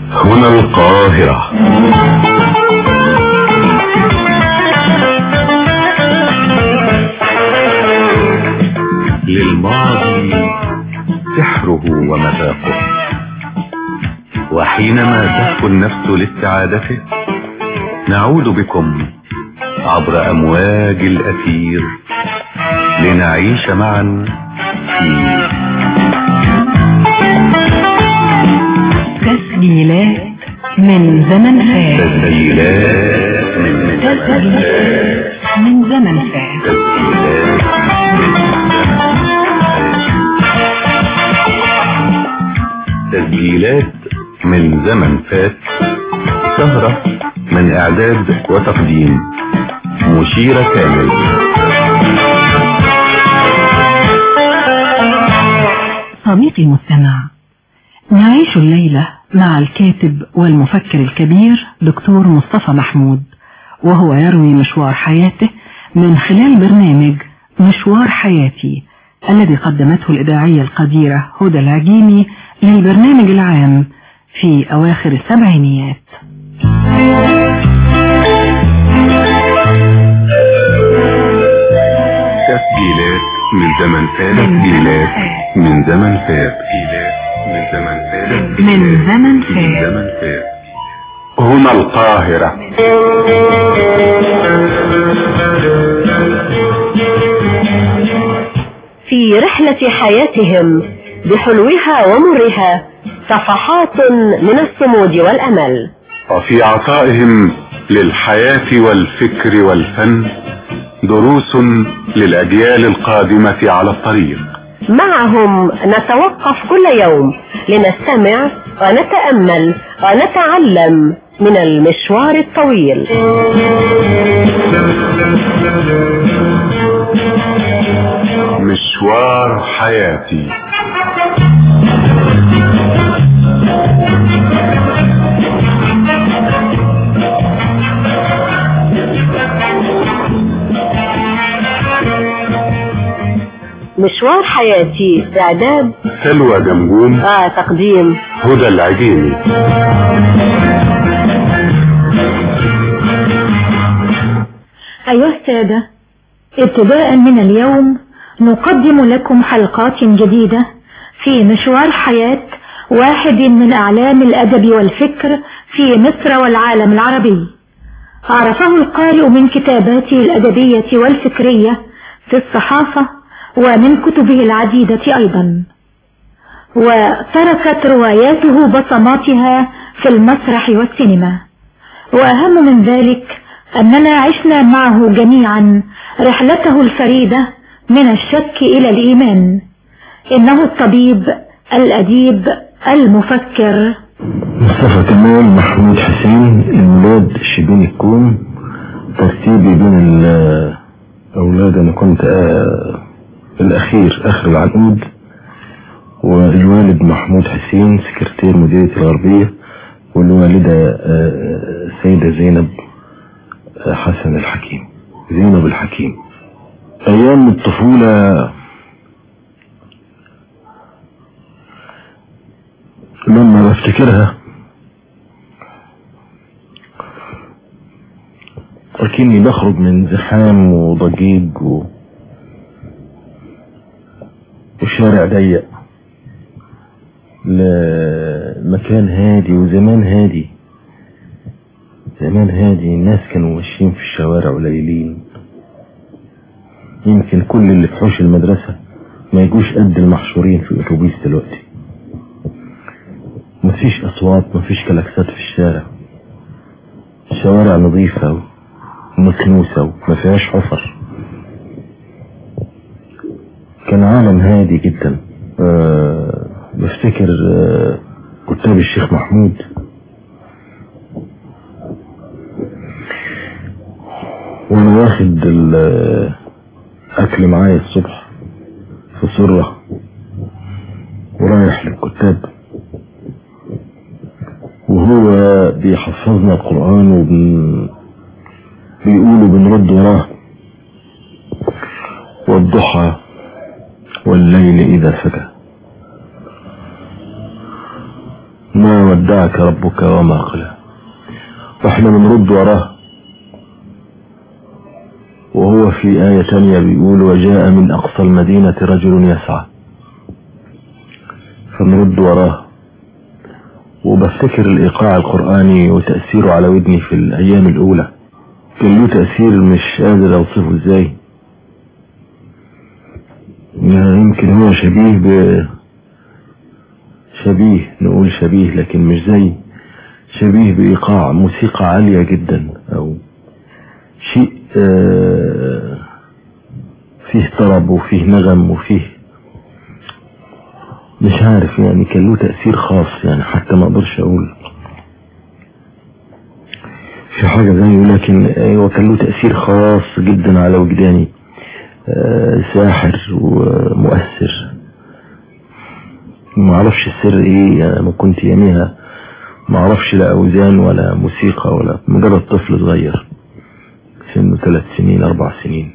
هنا القاهرة للماضي سحره ومذاقه وحينما تهفو النفس لاستعادته نعود بكم عبر أمواج الأثير لنعيش معا في تسجيلات من زمن فات تسجيلات من تسجيلات من زمن فات تسجيلات تسجيلات من زمن فات سهرة من إعداد وتقديم مشيرة كامل صديقي المستمع نعيش الليلة مع الكاتب والمفكر الكبير دكتور مصطفى محمود وهو يروي مشوار حياته من خلال برنامج مشوار حياتي الذي قدمته الإذاعية القديرة هدى العجيمي للبرنامج العام في أواخر السبعينيات تسجيلات من زمن فات تسجيلات من زمن فات تسجيلات من زمن فات من زمن من فات زمن فات هنا القاهرة في رحلة حياتهم بحلوها ومرها صفحات من الصمود والأمل وفي عطائهم للحياة والفكر والفن دروس للأجيال القادمة على الطريق معهم نتوقف كل يوم لنستمع ونتأمل ونتعلم من المشوار الطويل مشوار حياتي مشوار حياتي إعداد سلوى جمجوم آه تقديم هدى العجيمي أيها السادة ابتداء من اليوم نقدم لكم حلقات جديدة في مشوار حياة واحد من أعلام الأدب والفكر في مصر والعالم العربي عرفه القارئ من كتاباته الأدبية والفكرية في الصحافة ومن كتبه العديدة أيضا وتركت رواياته بصماتها في المسرح والسينما وأهم من ذلك أننا عشنا معه جميعا رحلته الفريدة من الشك إلى الإيمان إنه الطبيب الأديب المفكر مصطفى كمال محمود حسين الميلاد شبين الكون ترتيبي بين الأولاد أنا كنت آه الأخير آخر العنقود والوالد محمود حسين سكرتير مديرية الغربية والوالدة آه سيدة زينب آه حسن الحكيم زينب الحكيم أيام الطفولة لما بفتكرها أكني بخرج من زحام وضجيج و... وشارع ضيق لمكان هادي وزمان هادي زمان هادي الناس كانوا ماشيين في الشوارع قليلين يمكن كل اللي في حوش المدرسة ما يجوش قد المحشورين في الأتوبيس دلوقتي مفيش أصوات مفيش كلاكسات في الشارع الشوارع نظيفة ومكنوسة وما فيهاش حفر كان عالم هادي جدا أه بفتكر أه كتاب الشيخ محمود وانا واخد الاكل معايا الصبح في سرة ورايح للكتاب وهو بيحفظنا القرآن وبن بيقولوا بنرد وراه والضحى والليل إذا سكى ما ودعك ربك وما قلى واحنا بنرد وراه وهو في آية تانية بيقول وجاء من أقصى المدينة رجل يسعى فنرد وراه وبفتكر الإيقاع القرآني وتأثيره على ودني في الأيام الأولى كان له تأثير مش قادر أوصفه إزاي يعني يمكن هو شبيه ب شبيه نقول شبيه لكن مش زي شبيه بإيقاع موسيقى عالية جدا أو شيء آه، فيه طرب وفيه نغم وفيه مش عارف يعني كان له تأثير خاص يعني حتى ما اقدرش اقول في حاجة زيه لكن هو كان له تأثير خاص جدا على وجداني آه، ساحر ومؤثر ما اعرفش السر ايه يعني ما كنت يوميها ما اعرفش لا اوزان ولا موسيقى ولا مجرد طفل صغير سنه ثلاث سنين اربع سنين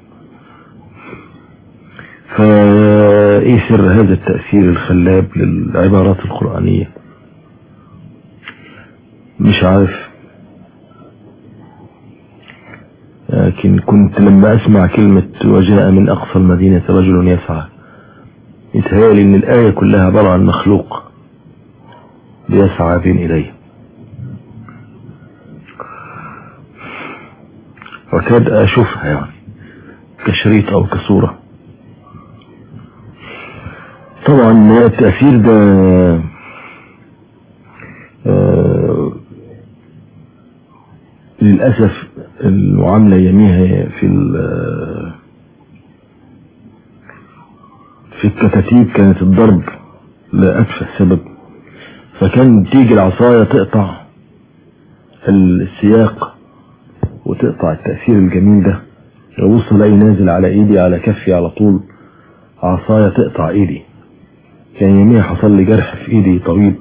فايه سر هذا التأثير الخلاب للعبارات القرآنية مش عارف لكن كنت لما اسمع كلمة وجاء من اقصى المدينة رجل يسعى يتهيألي ان الاية كلها عبارة عن مخلوق بيسعى بين اليه وكاد اشوفها يعني كشريط او كصورة طبعا التأثير ده آه، للأسف المعاملة يميها في ال- في الكتاتيب كانت الضرب لأتفه سبب فكان تيجي العصاية تقطع السياق وتقطع التأثير الجميل ده ابص الاقي نازل على ايدي على كفي على طول عصاية تقطع ايدي كان يوميها حصل لي جرح في ايدي طويل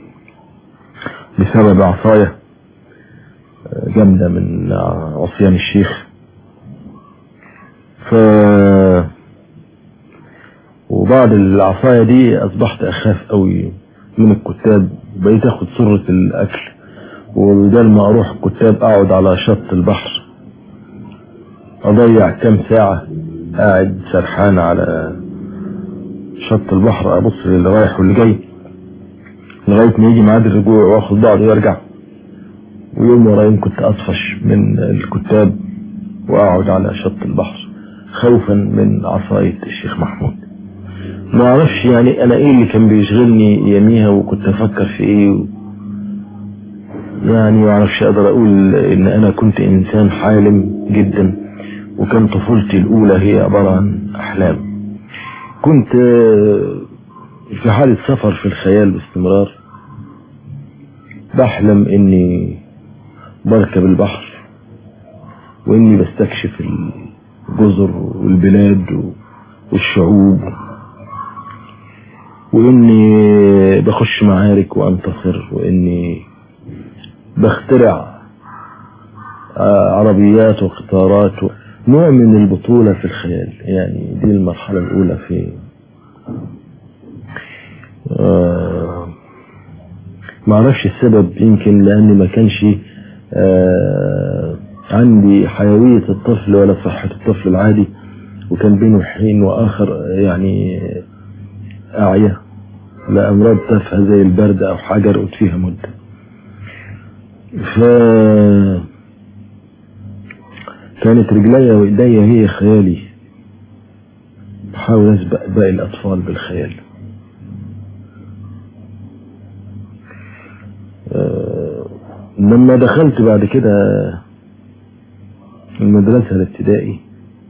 بسبب عصاية جامدة من عصيان الشيخ ف وبعد العصاية دي اصبحت اخاف قوي من الكتاب بقيت اخد صرة الاكل وبدل ما اروح الكتاب اقعد على شط البحر اضيع كام ساعة قاعد سرحان على شط البحر ابص للي رايح واللي جاي لغاية ما يجي ميعاد الرجوع واخد بعضي وارجع ويوم ورا يوم كنت اطفش من الكتاب واقعد على شط البحر خوفا من عصاية الشيخ محمود ما اعرفش يعني انا ايه اللي كان بيشغلني يميها وكنت افكر في ايه و... يعني ما اعرفش اقدر اقول ان انا كنت انسان حالم جدا وكان طفولتي الاولى هي عبارة عن احلام كنت في حالة سفر في الخيال باستمرار بحلم اني بركب البحر واني بستكشف الجزر والبلاد والشعوب واني بخش معارك وانتصر واني بخترع عربيات وقطارات نوع من البطولة في الخيال يعني دي المرحلة الأولى في آه ما اعرفش السبب يمكن لأن ما كانش آه عندي حيوية الطفل ولا صحة الطفل العادي وكان بينه حين وآخر يعني أعية لأمراض تافهة زي البرد أو حاجة رقت فيها مدة ف كانت رجليا وإيديا هي خيالي بحاول أسبق باقي الأطفال بالخيال أه لما دخلت بعد كده المدرسة الابتدائي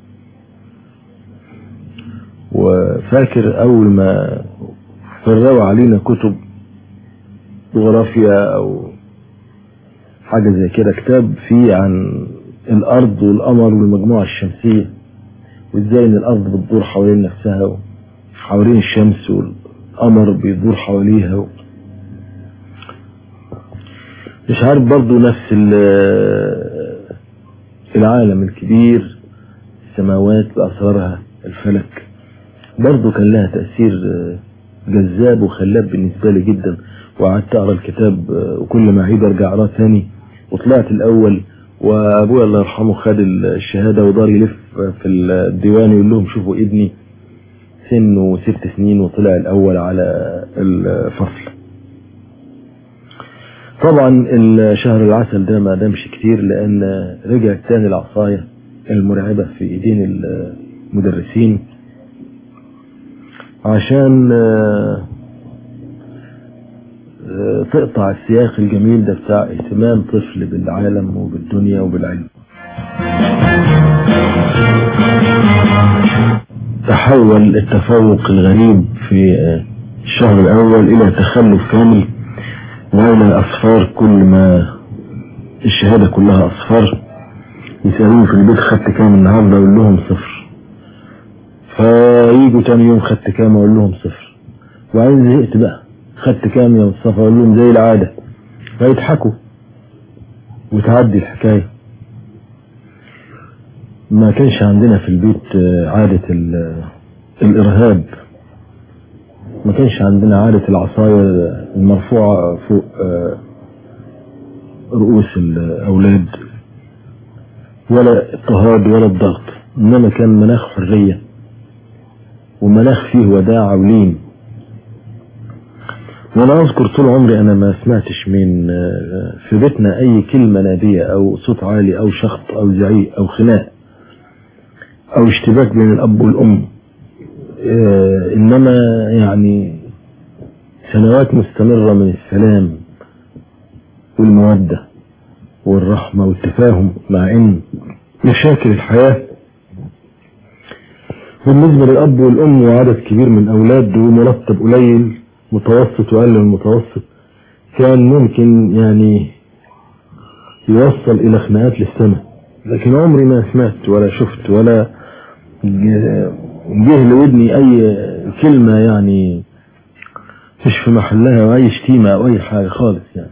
وفاكر أول ما فروا علينا كتب جغرافيا أو حاجة زي كده كتاب فيه عن الأرض والقمر والمجموعة الشمسية وإزاي إن الأرض بتدور حوالين نفسها حوالين الشمس والقمر بيدور حواليها و... مش عارف برضو نفس العالم الكبير السماوات بأسرارها الفلك برضو كان لها تأثير جذاب وخلاب بالنسبة لي جدا وقعدت اقرا الكتاب آه، وكل ما اعيد ارجع اقراه تاني وطلعت الاول وابويا الله يرحمه خد الشهاده ودار يلف في الديوان يقول لهم شوفوا ابني سنه ست سنين وطلع الاول على الفصل طبعا الشهر العسل ده ما دامش كتير لان رجعت تاني العصايه المرعبه في ايدين المدرسين عشان آه، آه، تقطع السياق الجميل ده بتاع اهتمام طفل بالعالم وبالدنيا وبالعلم تحول التفوق الغريب في آه، الشهر الأول إلى تخلف كامل وإلى أصفار كل ما الشهادة كلها أصفار يسألوني في البيت خدت كام النهاردة أقول لهم صفر فييجوا تاني يوم خدت كام أقول لهم صفر وبعدين زهقت بقى خدت كام يا مصطفى أقول لهم زي العادة فيضحكوا وتعدي الحكاية ما كانش عندنا في البيت آه، عادة ال- الإرهاب ما كانش عندنا عادة العصاية المرفوعة فوق آه، رؤوس الأولاد ولا اضطهاد ولا الضغط إنما كان مناخ حرية ومناخ فيه وداع ولين وانا اذكر طول عمري انا ما سمعتش من آه، في بيتنا اي كلمة نادية او صوت عالي او شخط او زعيق او خناق او اشتباك بين الاب والام آه، انما يعني سنوات مستمرة من السلام والمودة والرحمة والتفاهم مع ان مشاكل الحياة بالنسبة للأب والأم وعدد كبير من الأولاد ومرتب قليل متوسط وأقل من المتوسط كان ممكن يعني يوصل إلى خناقات للسماء لكن عمري ما سمعت ولا شفت ولا ج- جه لودني أي كلمة يعني مش في محلها وأي شتيمة أو أي حاجة خالص يعني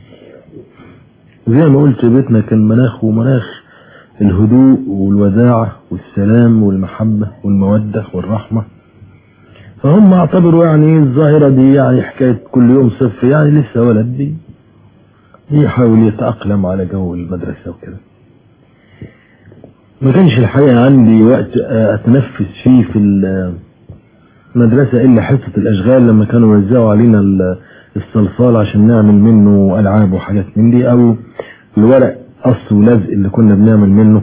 زي ما قلت بيتنا كان مناخه مناخ الهدوء والوداعة والسلام والمحبة والمودة والرحمة فهم اعتبروا يعني الظاهرة دي يعني حكاية كل يوم صفر يعني لسه ولد بي بيحاول يتأقلم على جو المدرسة وكده ما كانش الحقيقة عندي وقت أتنفس فيه في المدرسة إلا حصة الأشغال لما كانوا يوزعوا علينا ال- الصلصال عشان نعمل منه ألعاب وحاجات من دي أو الورق قص ولزق اللي كنا بنعمل منه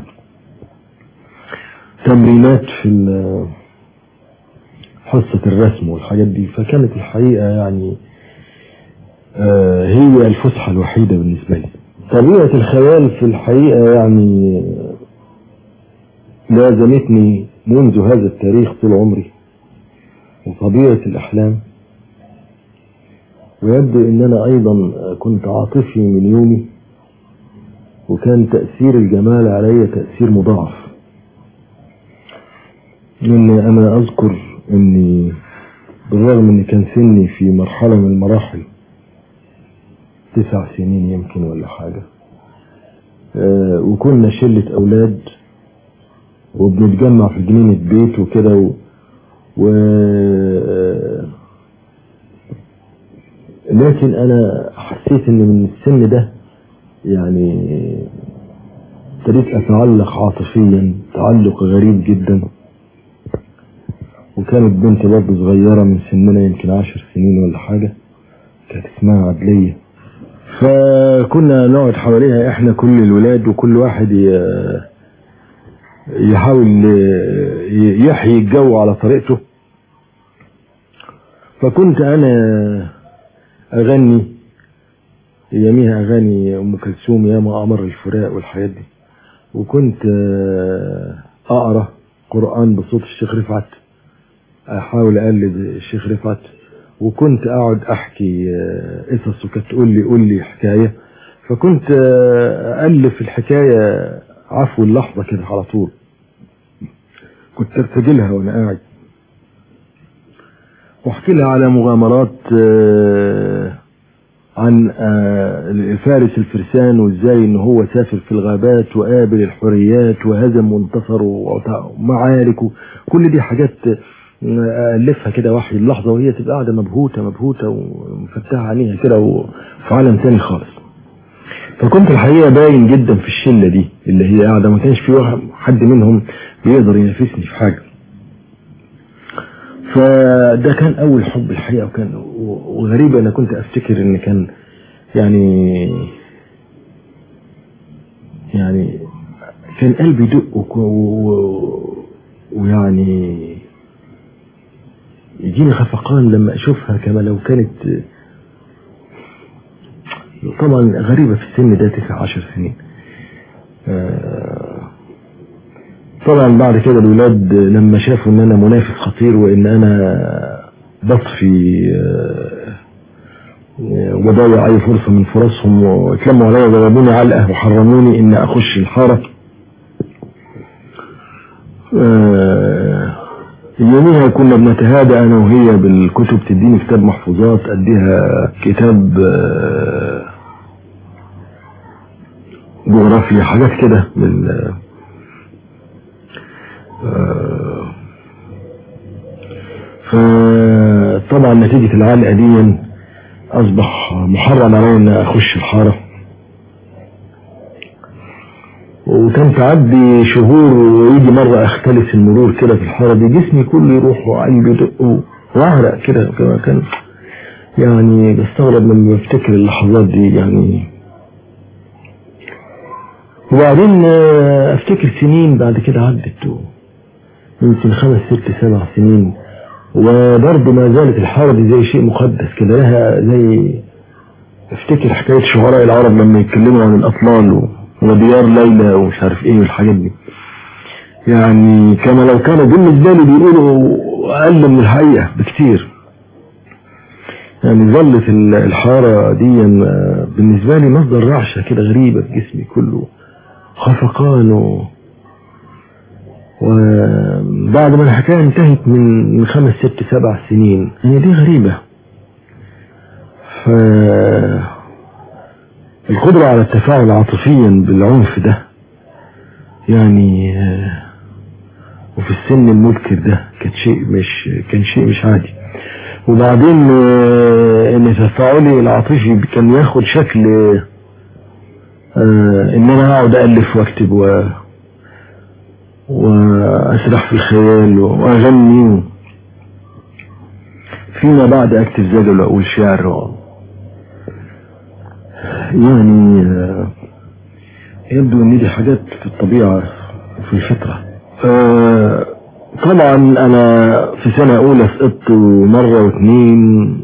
تمرينات في ال- حصة الرسم والحاجات دي فكانت الحقيقة يعني آه، هي الفسحة الوحيدة بالنسبة لي طبيعة الخيال في الحقيقة يعني لازمتني منذ هذا التاريخ طول عمري وطبيعة الأحلام ويبدو ان انا ايضا كنت عاطفي من يومي وكان تأثير الجمال علي تأثير مضاعف لان انا اذكر اني بالرغم ان كان سني في مرحلة من المراحل تسع سنين يمكن ولا حاجة آه، وكنا شلة اولاد وبنتجمع في جنينة بيت وكده و, و... آه، لكن انا حسيت ان من السن ده يعني ابتديت اتعلق عاطفيا تعلق غريب جدا وكانت بنتي برضه صغيرة من سننا يمكن عشر سنين ولا حاجة كانت اسمها عدلية فكنا نقعد حواليها احنا كل الولاد وكل واحد ي- يحاول ي- يحيي الجو على طريقته فكنت انا اغني اياميها اغاني ام كلثوم يا ما امر الفراق والحاجات دي وكنت آه، اقرا قران بصوت الشيخ رفعت احاول اقلد الشيخ رفعت وكنت اقعد احكي آه، قصص وكانت تقول لي قول لي حكايه فكنت آه، الف الحكايه عفو اللحظه كده على طول كنت ارتجلها وانا قاعد واحكي لها على مغامرات آه، عن آه، فارس الفرسان وازاي ان هو سافر في الغابات وقابل الحريات وهزم وانتصر ومعارك كل دي حاجات ألفها كده واحد اللحظة وهي تبقى قاعدة مبهوتة مبهوتة ومفتحة عينيها كده وفي عالم تاني خالص فكنت الحقيقة باين جدا في الشلة دي اللي هي قاعدة ما كانش في واحد حد منهم بيقدر ينافسني في حاجة فده كان أول حب الحقيقة وكان وغريبة أنا كنت أفتكر إن كان يعني يعني كان قلبي يدق وك- و- و- ويعني يجيني خفقان لما اشوفها كما لو كانت طبعا غريبة في السن ده تسع عشر سنين آه، طبعا بعد كده الولاد لما شافوا ان انا منافس خطير وان انا بطفي آه، وضيع اي فرصة من فرصهم واتلموا عليا وضربوني علقة وحرموني ان اخش الحارة آه، يوميها كنا بنتهادى انا وهي بالكتب تديني كتاب محفوظات اديها كتاب آه، جغرافيا حاجات كده من آه، فطبعا نتيجة العلقة دي اصبح محرم علي ان اخش الحارة وكان تعدي شهور ويجي مرة اختلس المرور كده في الحارة دي جسمي كله يروح وقلبي يدق واعرق كده كما كان يعني بستغرب لما بفتكر اللحظات دي يعني وبعدين آه، افتكر سنين بعد كده عدت و- يمكن خمس ست سبع سنين وبرضه ما زالت الحارة دي زي شيء مقدس كده لها زي افتكر حكاية شعراء العرب لما يتكلموا عن الأطلال و- وديار ليلى ومش عارف ايه والحاجات دي يعني كما لو كانوا بالنسبة لي بيقولوا أقل من الحقيقة بكتير يعني ظلت ال- الحارة دي آه، بالنسبة لي مصدر رعشة كده غريبة في جسمي كله خفقان و... وبعد ما الحكاية انتهت من من خمس ست سبع سنين هي دي غريبة ف القدرة على التفاعل عاطفيا بالعنف ده يعني آه، وفي السن المبكر ده كان شيء مش كان شيء مش عادي وبعدين آه، ان تفاعلي العاطفي كان ياخد شكل آه، ان انا اقعد الف واكتب و واسرح في الخيال واغني فيما بعد اكتب زجل واقول شعر و... يعني آه، يبدو ان دي حاجات في الطبيعة وفي الفطرة آه، طبعا انا في سنة اولى سقطت مرة واثنين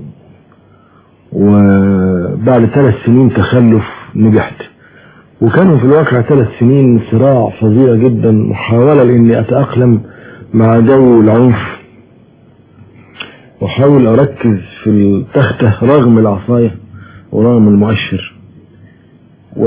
وبعد ثلاث سنين تخلف نجحت وكانوا في الواقع ثلاث سنين صراع فظيع جدا محاولة لاني اتأقلم مع جو العنف واحاول اركز في التختة رغم العصاية ورغم المؤشر و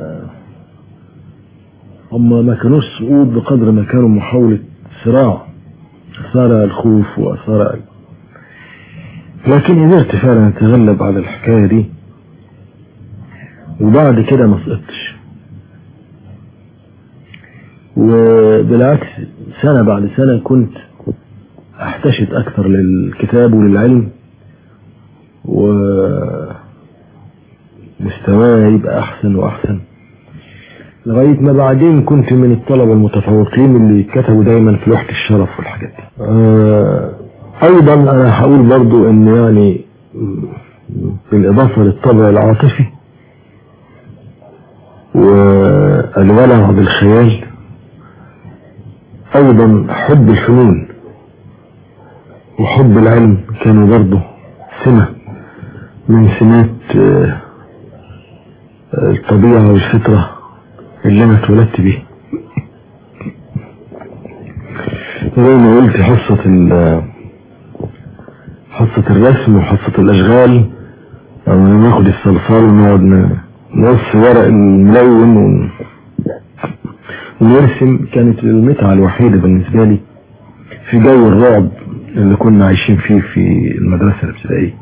هم ما كانوش سقوط بقدر ما كانوا محاولة صراع أثار الخوف وأثار ال- لكن قدرت فعلا أتغلب على الحكاية دي وبعد كده ما سقطتش وبالعكس سنة بعد سنة كنت احتشد أكثر للكتاب وللعلم ومستواي يبقى أحسن وأحسن لغاية ما بعدين كنت من الطلبة المتفوقين اللي كتبوا دايما في لوحة الشرف والحاجات دي آه، أيضا أنا هقول برضو إن يعني م- بالإضافة للطبع العاطفي والولع بالخيال أيضا حب الفنون وحب العلم كانوا برضو سمة من سمات آه، الطبيعة والفطرة اللي انا اتولدت بيه زي ما قلت حصة ال حصة الرسم وحصة الاشغال او ناخد الصلصال ونقعد ن- نقص ورق الملون ون- ونرسم كانت المتعة الوحيدة بالنسبة لي في جو الرعب اللي كنا عايشين فيه في المدرسة الابتدائية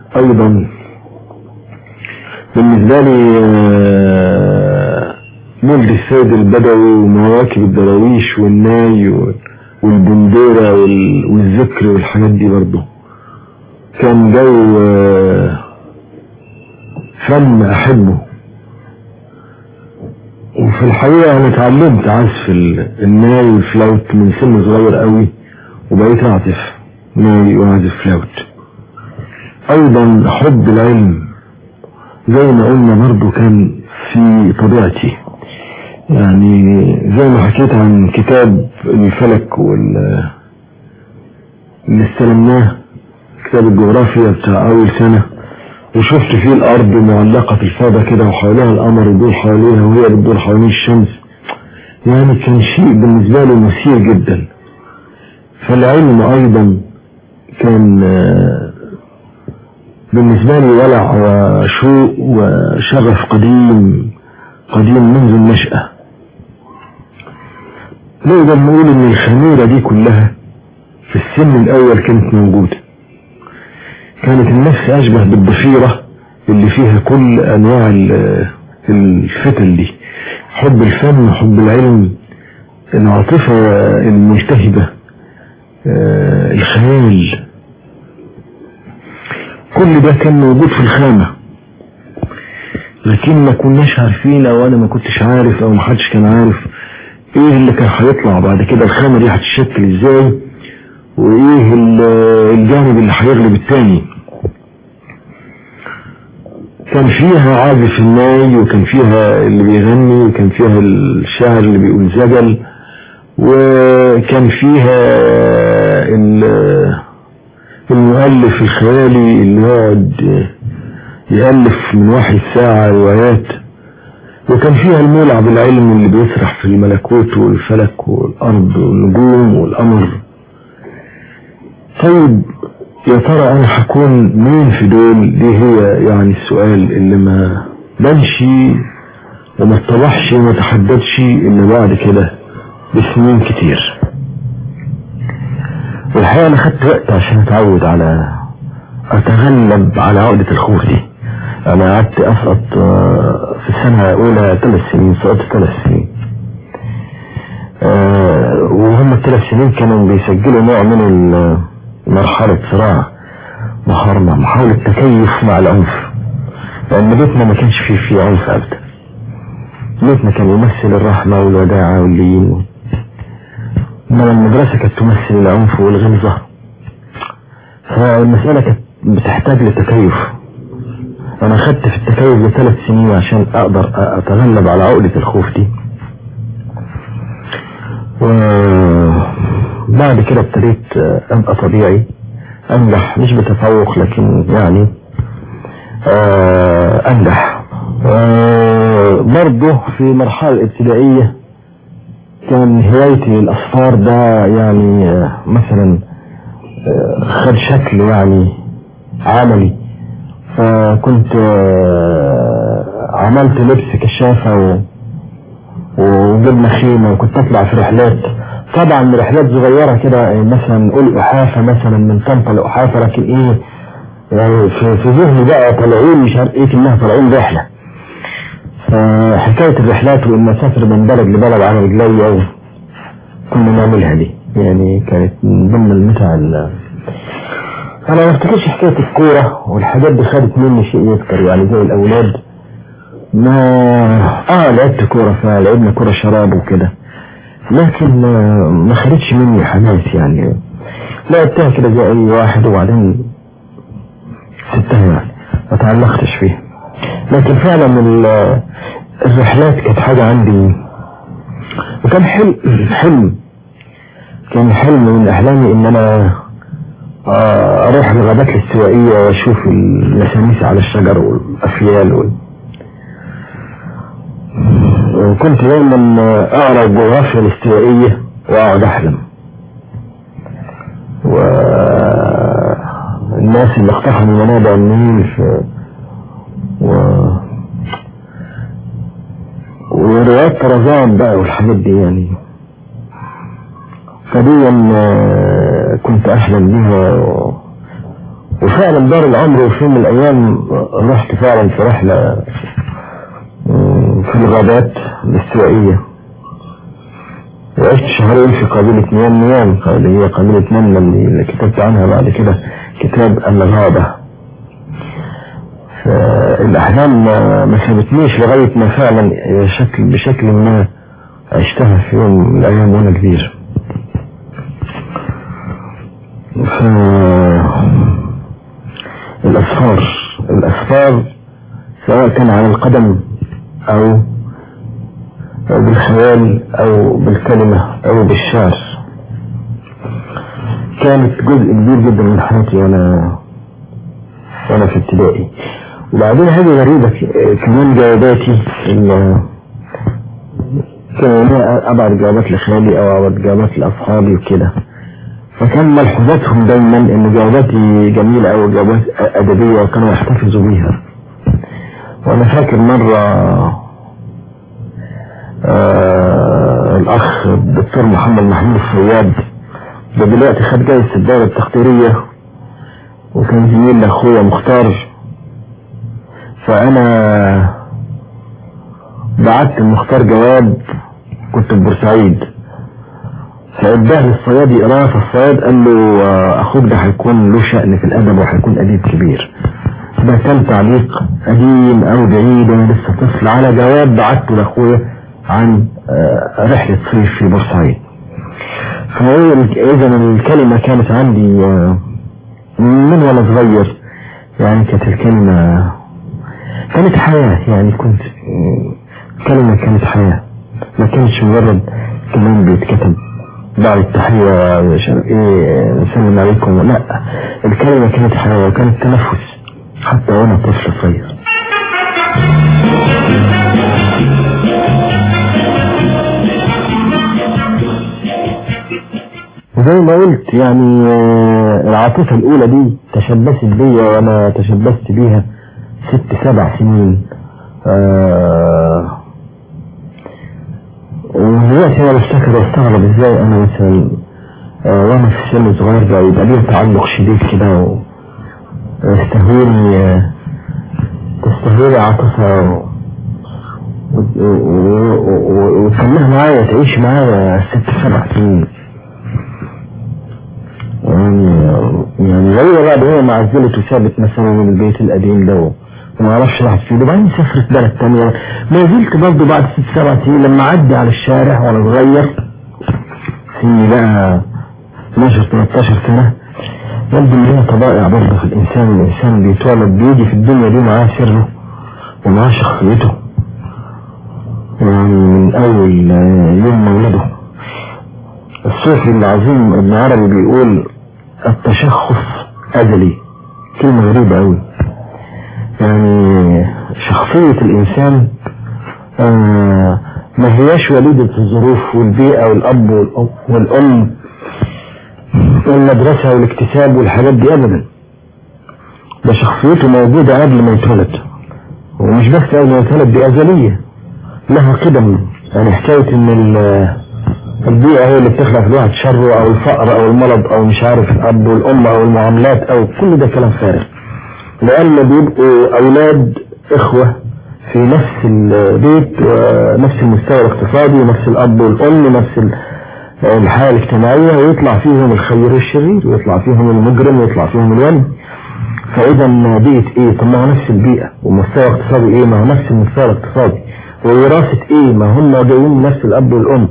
ايضا بالنسبة لي آه، مولد السيد البدوي ومواكب الدراويش والناي وال- والبندورة وال- والذكر والحاجات دي برضه كان جو آه، فن أحبه وفي الحقيقة أنا اتعلمت عزف ال- الناي والفلاوت من سن صغير قوي وبقيت أعزف ناي وأعزف فلاوت أيضا حب العلم زي ما قلنا برضو كان في طبيعتي يعني زي ما حكيت عن كتاب الفلك وال اللي استلمناه كتاب الجغرافيا بتاع أول سنة وشفت فيه الأرض معلقة في الفاضة كده وحواليها القمر يدور حواليها وهي بتدور حوالين الشمس يعني كان شيء بالنسبة لي مثير جدا فالعلم أيضا كان آه، بالنسبة لي ولع وشوق وشغف قديم قديم منذ النشأة نقدر نقول ان الخميرة دي كلها في السن الاول كانت موجودة كانت النفس اشبه بالضفيرة اللي فيها كل انواع ال- الفتن دي حب الفن حب العلم العاطفة الملتهبة آه، الخيال كل ده كان موجود في الخامة لكن ما كناش عارفين او انا ما كنتش عارف او ما حدش كان عارف ايه اللي كان هيطلع بعد كده الخامة دي هتتشكل ازاي وايه ال- الجانب اللي هيغلب التاني كان فيها عازف الناي وكان فيها اللي بيغني وكان فيها الشاعر اللي بيقول زجل وكان فيها ال- المؤلف الخيالي اللي يقعد يألف من واحد ساعة روايات وكان فيها المولع بالعلم اللي بيسرح في الملكوت والفلك والأرض والنجوم والقمر طيب يا ترى أنا هكون مين في دول دي هي يعني السؤال اللي ما بنشي وما اتضحش وما تحددش إلا بعد كده بسنين كتير والحقيقة أنا خدت وقت عشان أتعود على أتغلب على عقدة الخوف دي أنا قعدت أسقط آه، في السنة الأولى ثلاث سنين سقطت ثلاث سنين آه، وهم الثلاث سنين كانوا بيسجلوا نوع من ال- مرحلة صراع محاربة محاولة تكيف مع العنف لأن بيتنا ما كانش فيه فيه عنف أبدا بيتنا كان يمثل الرحمة والوداعة واللين إنما المدرسة كانت تمثل العنف والغلظة فالمسألة كانت بتحتاج لتكيف أنا خدت في التكيف لثلاث سنين عشان أقدر أ- أتغلب على عقدة الخوف دي وبعد كده ابتديت أبقى طبيعي أنجح مش بتفوق لكن يعني آه، أنجح آه، برضه في مرحلة الابتدائية كان هوايتي الأصفار ده يعني آه، مثلا آه، خد شكل يعني عملي فكنت آه، عملت لبس كشافة و... وجبنا خيمة وكنت اطلع في رحلات طبعا رحلات صغيرة كده آه، مثلا نقول احافة مثلا من طنطا لاحافة لكن ايه يعني في, في ذهني بقى طالعين مش عارف ايه كلها طالعين رحلة فحكاية الرحلات وان اسافر من بلد لبلد على رجلي او كنا نعملها دي يعني كانت من ضمن المتع ال- انا ما افتكرش حكاية الكورة والحاجات دي خدت مني شيء يذكر يعني زي الاولاد ما اه لعبت كورة فلعبنا كورة شراب وكده لكن ما, ما خدتش مني حماس يعني لعبتها كده زي اي واحد وبعدين سبتها يعني ما تعلقتش فيها لكن فعلا ال- الرحلات كانت حاجة عندي وكان حلم حلم كان حلم من احلامي ان انا آه، اروح الغابات الاستوائية واشوف المساميس على الشجر والافيال وال... وكنت دايما اقرا الجغرافيا الاستوائية واقعد احلم والناس اللي اقتحموا منابع النيل في و... وروايات طرزان بقى والحاجات دي يعني فدي آه، كنت احلم بيها و... وفعلا دار العمر وفي يوم من الايام رحت فعلا في رحلة آه، في الغابات الاستوائية وعشت شهرين في قبيلة نيام نيام اللي هي قبيلة نملة اللي كتبت عنها بعد كده كتاب الغابة فالأحلام ما ما سابتنيش لغاية ما فعلا شكل بشكل ما عشتها في يوم من الأيام وأنا كبير ف... الأسفار الأسفار سواء كان على القدم أو أو بالخيال أو بالكلمة أو بالشعر كانت جزء كبير جدا من حياتي وأنا وأنا في ابتدائي وبعدين حاجة غريبة ك- كمان جواباتي ال- كان ليا أبعد جوابات لخالي أو أبعد جوابات لأصحابي وكده فكان ملحوظاتهم دايما ان جواباتي جميلة او جوابات ادبية وكانوا يحتفظوا بيها وانا فاكر مرة آه الاخ الدكتور محمد محمود الصياد ده دلوقتي خد جايزة الدولة التقديرية وكان زميل لاخويا مختار فانا بعت المختار جواب كنت في بورسعيد فاداه للصياد يقراه فالصياد قال له آه، اخوك ده هيكون له شأن في الادب وهيكون اديب كبير ده كان تعليق قديم او بعيد وانا لسه طفل على جواب بعته لاخويا عن آه، رحلة صيف في بورسعيد فهي اذا الكلمة كانت عندي آه، من وانا صغير يعني كانت الكلمة كانت حياة يعني كنت آه، كلمة كانت حياة ما كانش مجرد كلام بيتكتب بعد التحية يا شباب ايه نسلم عليكم لا الكلمة كانت حياة وكانت تنفس حتى وانا طفل صغير زي ما قلت يعني آه، العاطفة الأولى دي تشبثت بيا وأنا تشبثت بيها ست سبع سنين آه ودلوقتي انا بفتكر واستغرب ازاي انا مثلا آه، وانا في سن صغير بقى يبقى ليه تعلق شديد كده و- ويستهويني آه، تستهويني عاطفة و- و- و- و- وتكملها معايا تعيش معايا ست سبع سنين يعني يعني غريبة بقى ده هي معزلت وسابت مثلا من البيت القديم ده و- وما اعرفش راحت فين وبعدين سافرت بلد تانية ما زلت برضه بعد ست سبع سنين لما اعدي على الشارع وانا صغير سني بقى 12 13 سنة يبدو ان هي طبائع برضه في الانسان الانسان بيتولد بيجي في الدنيا دي معاه سره ومعاه شخصيته يعني من اول آه، يوم مولده الصوفي العظيم ابن عربي بيقول التشخص أزلي كلمة غريبة أوي يعني شخصية الإنسان آه ما هياش وليدة الظروف والبيئة والأب والأم- والأم والمدرسة والاكتساب والحاجات دي أبدا ده شخصيته موجودة قبل ما يتولد ومش بس قبل ما يتولد دي أزلية لها قدم يعني حكاية إن ال- البيئة هي اللي بتخلق في الواحد شره أو الفقر أو المرض أو مش عارف الأب والأم أو المعاملات أو كل ده كلام فارغ لأن بيبقوا أولاد إخوة في نفس البيت ونفس المستوى الاقتصادي ونفس الأب والأم ونفس ال- الحياة الاجتماعية ويطلع فيهم الخير والشرير ويطلع فيهم المجرم ويطلع فيهم الولي فإذا بيئة إيه؟ طب ما هو نفس البيئة ومستوى اقتصادي إيه؟ ما هو نفس المستوى الاقتصادي ووراثة إيه؟ ما هم جايين من نفس الأب والأم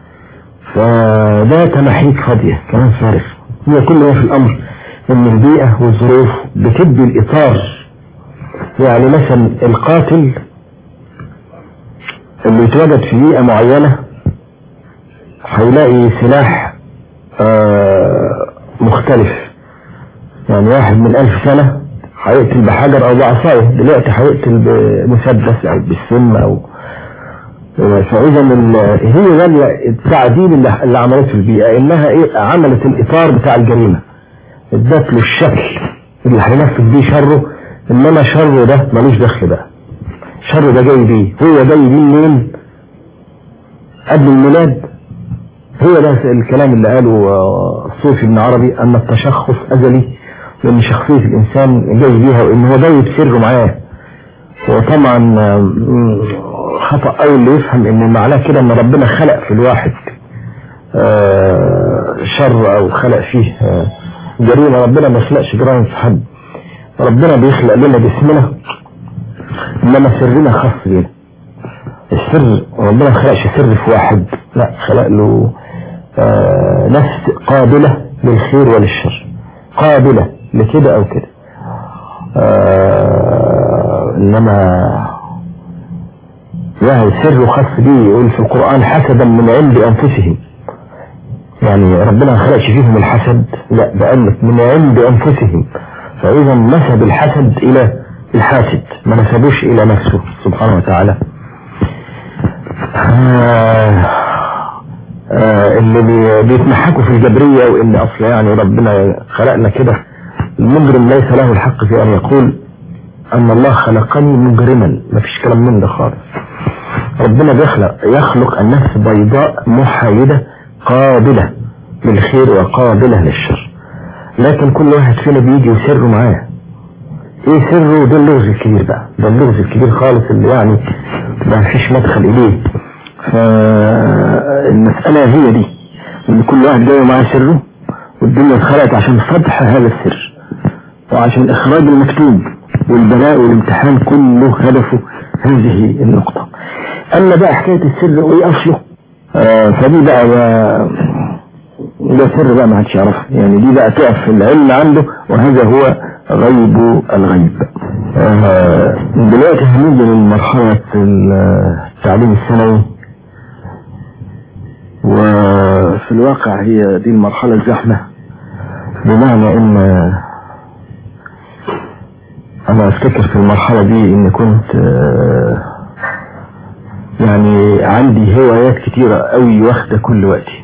فده تمحيك فاضية كلام فارغ هي كل ما في الأمر إن البيئة والظروف بتدي الإطار يعني مثلا القاتل اللي يتواجد في بيئة معينة هيلاقي سلاح آه مختلف يعني واحد من ألف سنة هيقتل بحجر أو بعصاية دلوقتي هيقتل بمسدس أو بالسم أو فإذا ال- هي ده التعديل اللي, اللي عملته البيئة إنها إيه عملت الإطار بتاع الجريمة ادت له الشكل اللي هينفذ بيه شره إنما شره ده ملوش دخل بقى شره ده جاي بيه هو جاي بيه منين قبل الميلاد هو ده الكلام اللي قاله آه، الصوفي ابن عربي أن التشخص أزلي وإن شخصية الإنسان جاي بيها وإن هو جاي بسره معاه وطبعا آه، خطأ قوي اللي يفهم ان معناه كده ان ربنا خلق في الواحد آه، شر او خلق فيه آه، جريمة ربنا ما خلقش جرائم في حد ربنا بيخلق لنا جسمنا انما سرنا خاص بينا السر ربنا ما خلقش سر في واحد لا خلق له آه، نفس قابلة للخير وللشر قابلة لكده او كده آه، انما يعني سر خاص بيه يقول في القرآن حسدا من عند انفسهم يعني ربنا ما خلقش فيهم الحسد لا ده قال لك من عند انفسهم فاذا نسب الحسد الى الحاسد ما نسبوش الى نفسه سبحانه وتعالى آه آه اللي بي- بيتمحكوا في الجبرية وان اصل يعني ربنا خلقنا كده المجرم ليس له الحق في ان يقول ان الله خلقني مجرما ما فيش كلام من ده خالص ربنا بيخلق يخلق النفس بيضاء محايدة قابلة للخير وقابلة للشر لكن كل واحد فينا بيجي وسره معاه ايه سره ده اللغز الكبير بقى ده اللغز الكبير خالص اللي يعني ما فيش مدخل اليه فالمسألة هي دي ان كل واحد جاي معاه سره والدنيا اتخلقت عشان فضح هذا السر وعشان اخراج المكتوب والبلاء والامتحان كله هدفه هذه النقطة اما بقى حكاية السر وايه اصله آه فدي بقى ده, ده سر بقى ما حدش يعرفه يعني دي بقى تقف في العلم عنده وهذا هو غيب الغيب آه دلوقتي هنيجي لمرحلة التعليم الثانوي وفي الواقع هي دي المرحلة الزحمة بمعنى ان انا افتكر في المرحلة دي ان كنت آه، يعني عندي هوايات كتيرة قوي واخدة كل وقتي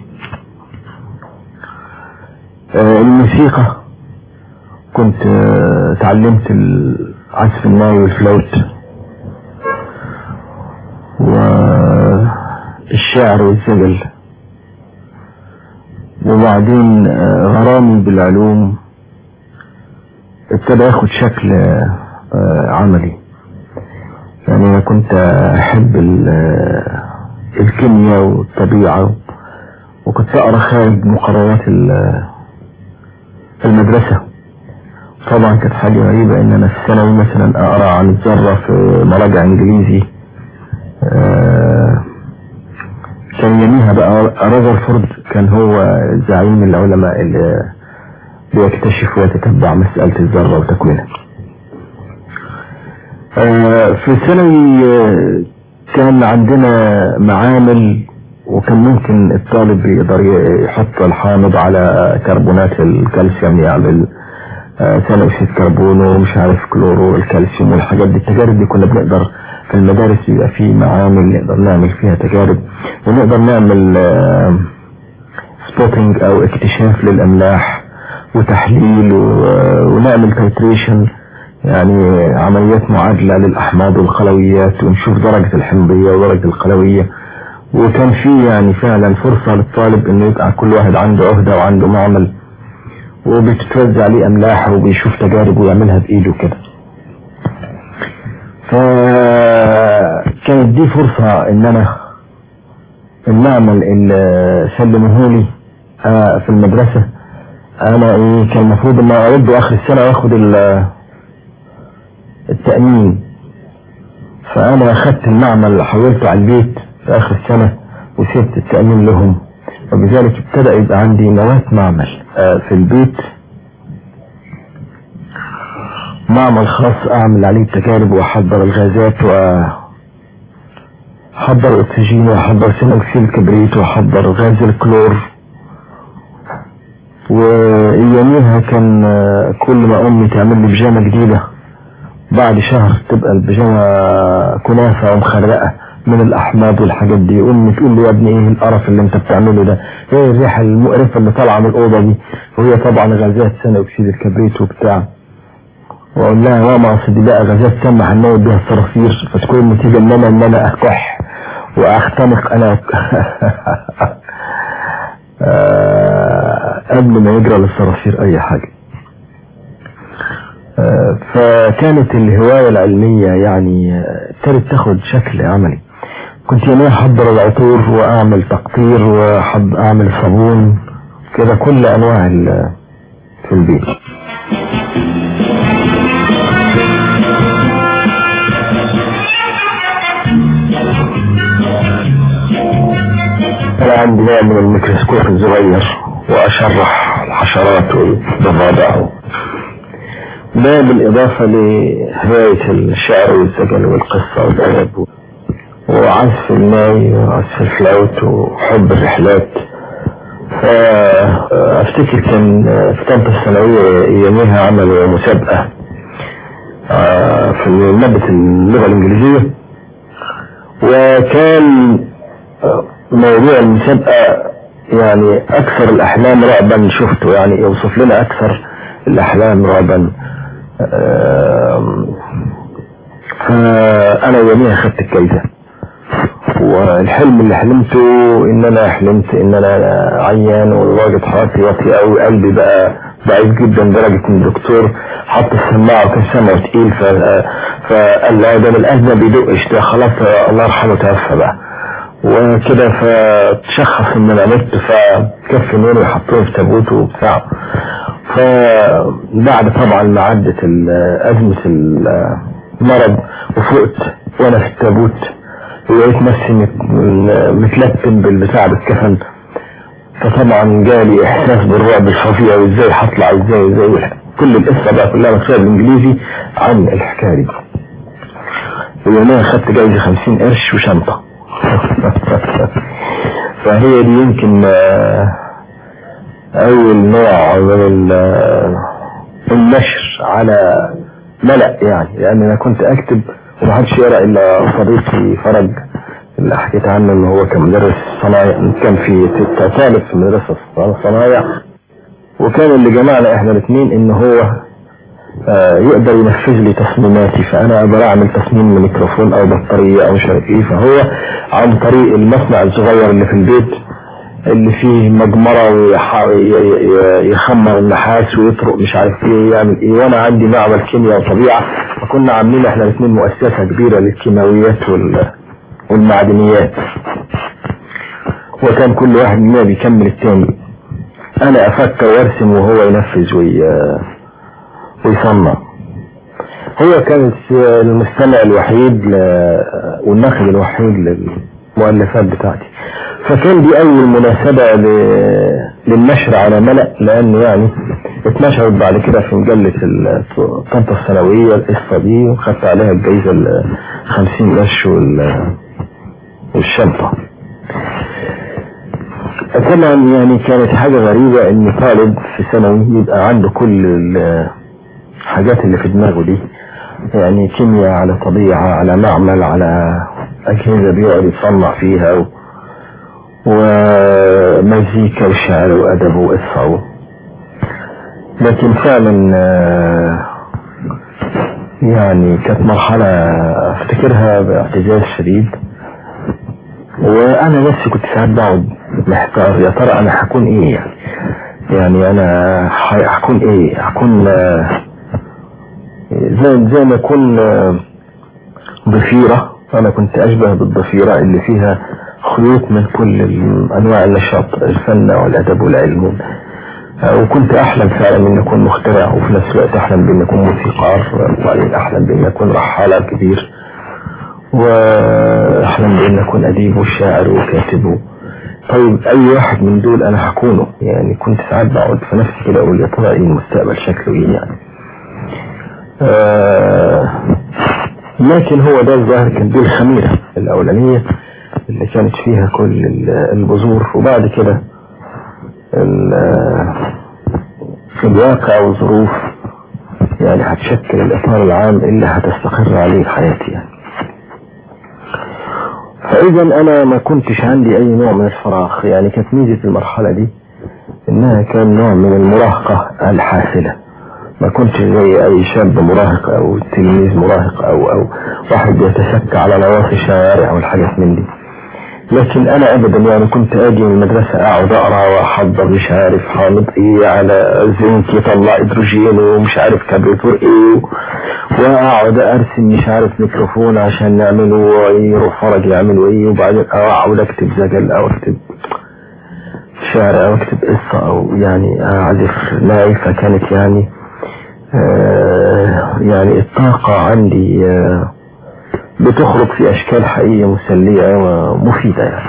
آه، الموسيقى كنت آه، اتعلمت عزف الناي والفلوت والشعر والزجل وبعدين آه، غرامي بالعلوم ابتدى ياخد شكل آه، عملي يعني انا كنت احب ال- آه، الكيمياء والطبيعة وكنت اقرا خارج مقررات ال- المدرسة طبعا كانت حاجة غريبة ان انا في الثانوي مثلا اقرا عن الذرة في مراجع انجليزي آه، كان يميها بقى رذرفورد كان هو زعيم العلماء اللي بيكتشف ويتتبع مسألة الذرة وتكوينها آه، في الثانوي آه، كان عندنا معامل وكان ممكن الطالب يقدر يحط الحامض على كربونات الكالسيوم يعمل آه، ثاني اكسيد كربون ومش عارف كلورو الكالسيوم والحاجات دي التجارب دي كنا بنقدر في المدارس يبقى في معامل نقدر نعمل فيها تجارب ونقدر نعمل سبوتنج او اكتشاف للاملاح وتحليل و- ونعمل تيتريشن يعني عمليات معادلة للأحماض والخلويات ونشوف درجة الحمضية ودرجة الخلوية وكان في يعني فعلا فرصة للطالب انه يبقى كل واحد عنده عهدة وعنده معمل وبتتوزع عليه املاح وبيشوف تجارب ويعملها بايده كده فكانت دي فرصة ان انا المعمل اللي سلموهولي آه، في المدرسة انا ايه كان المفروض ان ارد اخر السنة واخد ال- التأمين فانا اخدت المعمل حولته على البيت في اخر السنة وسبت التأمين لهم وبذلك ابتدأ يبقى عندي نواة معمل آه، في البيت معمل خاص اعمل عليه تجارب واحضر الغازات واحضر الاكسجين واحضر ثاني اكسيد الكبريت واحضر غاز الكلور واياميها كان آه، كل ما امي تعمل لي بيجامه جديده بعد شهر تبقى البيجامه كنافه ومخرقه من الاحماض والحاجات دي امي تقول لي يا ابني ايه القرف اللي انت بتعمله ده ايه الريحه المقرفه اللي طالعه من الاوضه دي وهي طبعا غازات ثاني اكسيد الكبريت وبتاع واقول لها يا ماما اصل دي بقى غازات سامة هنموت بيها الصراصير فتكون النتيجة ان انا ان انا اكح واختنق انا آه، قبل ما يجرى للصراصير اي حاجة آه، فكانت الهواية العلمية يعني آه، ابتدت تاخد شكل عملي كنت يوميا احضر العطور واعمل تقطير واعمل صابون كده كل انواع ال- في البيت انا عندي نوع من الميكروسكوب الصغير واشرح الحشرات والضفادع ده بالاضافة لهواية الشعر والسجن والقصة والادب وعزف الناي وعزف الفلاوت وحب الرحلات فافتكر كان في ثالثة الثانوية يوميها عملوا مسابقة آه، في مادة اللغة الإنجليزية وكان آه، موضوع المسابقة يعني أكثر الأحلام رعبا شفته يعني يوصف لنا أكثر الأحلام رعبا آم، فأنا يوميها خدت الجايزة والحلم اللي حلمته ان انا حلمت ان انا عيان ودرجة حرارتي واطية قوي قلبي بقى ضعيف جدا لدرجة ان الدكتور حط السماعة وكان سمعه تقيل ف... فقال لا ده القلب ما بيدقش ده خلاص الله يرحمه توفى بقى وكده فتشخص ان انا مت فكف نور وحطوني في تابوت وبتاع فبعد طبعا ما عدت ال- ازمة المرض وفقت وانا في التابوت ولقيت نفسي مت- متلتم بالبتاع بالكفن فطبعا جالي احساس بالرعب الفظيع وازاي هطلع ازاي ازاي كل القصه بقى كلها مكتوبه بالانجليزي عن الحكايه دي ويوميا خدت جايزه 50 قرش وشنطه فهي دي يمكن آه، اول نوع من ال- النشر على ملأ يعني لان انا كنت اكتب ومحدش يقرا الا صديقي فرج اللي حكيت عنه ان هو كان مدرس صنايع كان في طالب في مدرسة صنايع وكان اللي جمعنا احنا الاثنين ان هو آه، يقدر ينفذ لي تصميماتي فانا اقدر اعمل تصميم لميكروفون او بطارية او مش عارف ايه فهو عن طريق المصنع الصغير اللي في البيت اللي فيه مجمرة ويخمر النحاس ويطرق مش عارف ايه يعمل ايه وانا عندي معمل كيمياء وطبيعة فكنا عاملين احنا الاثنين مؤسسة كبيرة للكيماويات وال- والمعدنيات وكان كل واحد مننا بيكمل التاني انا افكر وارسم وهو ينفذ وي... ويصنع هو كان المستمع الوحيد ل... والناقد الوحيد للمؤلفات بتاعتي فكان دي اول مناسبة ل... للنشر على ملأ لان يعني اتنشرت بعد كده في مجلة الطنطا الثانوية القصة دي وخدت عليها الجايزة ال 50 قرش وال... والشنطة طبعا يعني كانت حاجة غريبة ان طالب في ثانوي يبقى عنده كل الحاجات اللي في دماغه دي يعني كيمياء على طبيعة على معمل على أجهزة بيقعد يصنع فيها و... ومزيكا وشعر وأدب وقصة و... لكن فعلا آه، يعني كانت مرحلة افتكرها باعتزاز شديد وانا نفسي كنت ساعات بقعد محتار يا ترى انا هكون ايه يعني يعني انا ح- هكون ايه هكون آه، زي زي ما اكون آه، ضفيرة انا كنت اشبه بالضفيرة اللي فيها خيوط من كل ال- انواع النشاط الفن والادب والعلم آه، وكنت احلم فعلا ان اكون مخترع وفي نفس الوقت احلم بان اكون موسيقار وبعدين احلم بان اكون رحالة كبير واحلم بان اكون اديب وشاعر وكاتب طيب اي واحد من دول انا هكونه يعني كنت ساعات بقعد في نفسي كده اقول يا ترى ايه المستقبل شكله ايه يعني آه لكن هو ده الظاهر كان دي الخميرة الاولانية اللي كانت فيها كل ال- البذور وبعد كده ال- الواقع والظروف يعني هتشكل الاطار العام اللي هتستقر عليه حياتي يعني فاذا انا ما كنتش عندي اي نوع من الفراغ يعني كانت ميزة المرحلة دي انها كان نوع من المراهقة الحاسلة ما كنتش زي اي شاب مراهق او تلميذ مراهق او او واحد بيتسكى على نواصي الشوارع والحاجات من دي لكن انا ابدا يعني كنت اجي من المدرسة اقعد اقرا واحضر مش عارف حامض ايه على زنك يطلع هيدروجين ومش عارف كابريتور ايه واقعد ارسم مش عارف ميكروفون عشان نعمله يروح فرج يعملوا ايه وبعدين اقعد اكتب زجل او اكتب شعر او اكتب قصة او يعني اعزف ناي فكانت يعني آه يعني الطاقة عندي آه بتخرج في اشكال حقيقية مسلية ومفيدة يعني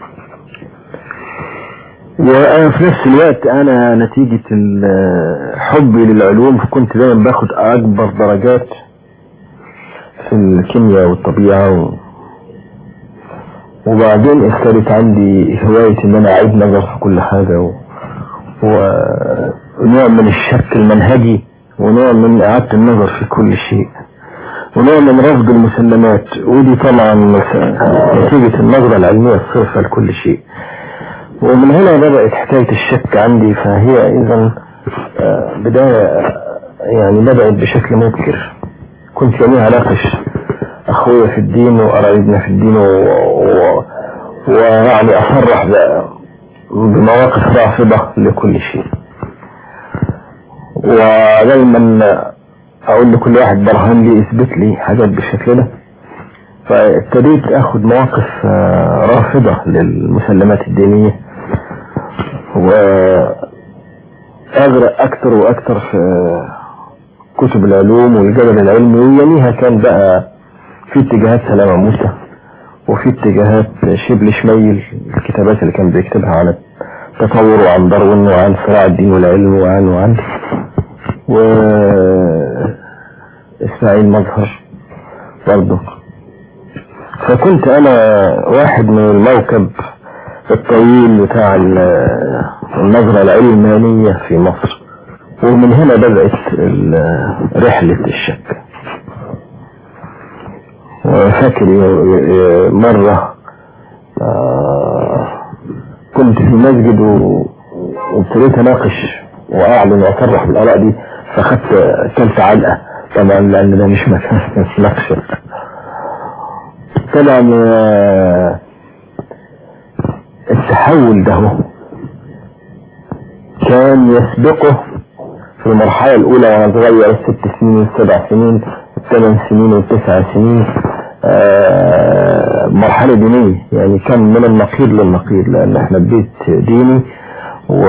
وفي نفس الوقت انا نتيجة ال- حبي للعلوم كنت دايما باخد اكبر درجات في الكيمياء والطبيعة و... وبعدين اختارت عندي هواية ان انا اعيد نظر في كل حاجة و... ونوع من الشك المنهجي ونوع من اعادة النظر في كل شيء ونوع من رفض المسلمات ودي طبعا نتيجة النظرة العلمية الصرفة لكل شيء ومن هنا بدأت حكاية الشك عندي فهي اذا آه، بداية آه، يعني بدأت بشكل مبكر كنت يوميها اناقش اخويا في الدين وقرايبنا في الدين و... و... ويعني اصرح ب... بمواقف رافضة لكل شيء ودايما اقول لكل واحد برهان لي اثبت لي حاجات بالشكل ده فابتديت اخد مواقف آه، رافضة للمسلمات الدينية واغرق اكتر واكتر في كتب العلوم والجدل العلمي ويميها كان بقى في اتجاهات سلامة موسى وفي اتجاهات شبل شميل الكتابات اللي كان بيكتبها عن التطور وعن داروين وعن صراع الدين والعلم وعن وعن و اسماعيل مظهر برضه فكنت انا واحد من الموكب الطويل بتاع ال- النظرة العلمانية في مصر ومن هنا بدأت ال- رحلة الشك وفاكر ي- ي- مرة آه، كنت في مسجد و- وابتديت اناقش واعلن واصرح بالاراء دي فاخدت كلت علقة طبعا لان ده مش مكان مناقشة طبعا آه، التحول ده هو كان يسبقه في المرحلة الأولى وأنا صغير الست سنين والسبع سنين الثمان سنين والتسع سنين آه، مرحلة دينية يعني كان من النقيض للنقيض لأن احنا بيت ديني و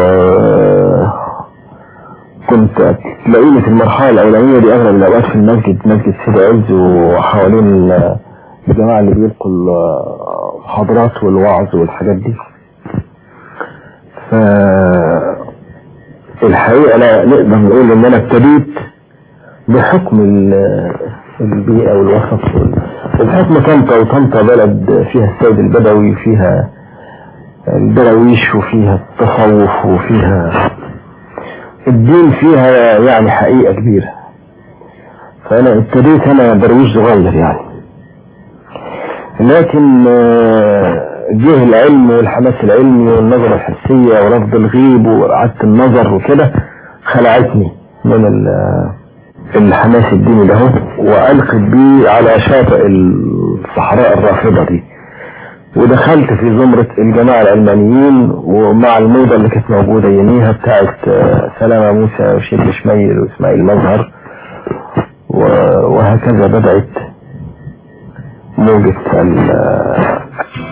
كنت تلاقيني في المرحلة الأولانية دي أغلب الأوقات في المسجد مسجد سيدي عز وحوالين آه، الجماعة اللي بيلقوا المحاضرات والوعظ والحاجات دي ف الحقيقة لا نقدر نقول ان انا ابتديت بحكم ال- البيئة والوسط وال- وبحكم طنطا وطنطا بلد فيها السيد البدوي وفيها الدراويش وفيها التصوف وفيها الدين فيها يعني حقيقة كبيرة فانا ابتديت انا درويش صغير يعني لكن آه، جه العلم والحماس العلمي والنظرة الحسية ورفض الغيب وإعادة النظر وكده خلعتني من ال- الحماس الديني ده وألقت بيه على شاطئ الصحراء الرافضة دي ودخلت في زمرة الجماعة العلمانيين ومع الموضة اللي كانت موجودة يميها بتاعت آه، سلامة موسى وشيخ شميل وإسماعيل مظهر و- وهكذا بدأت موجة ال-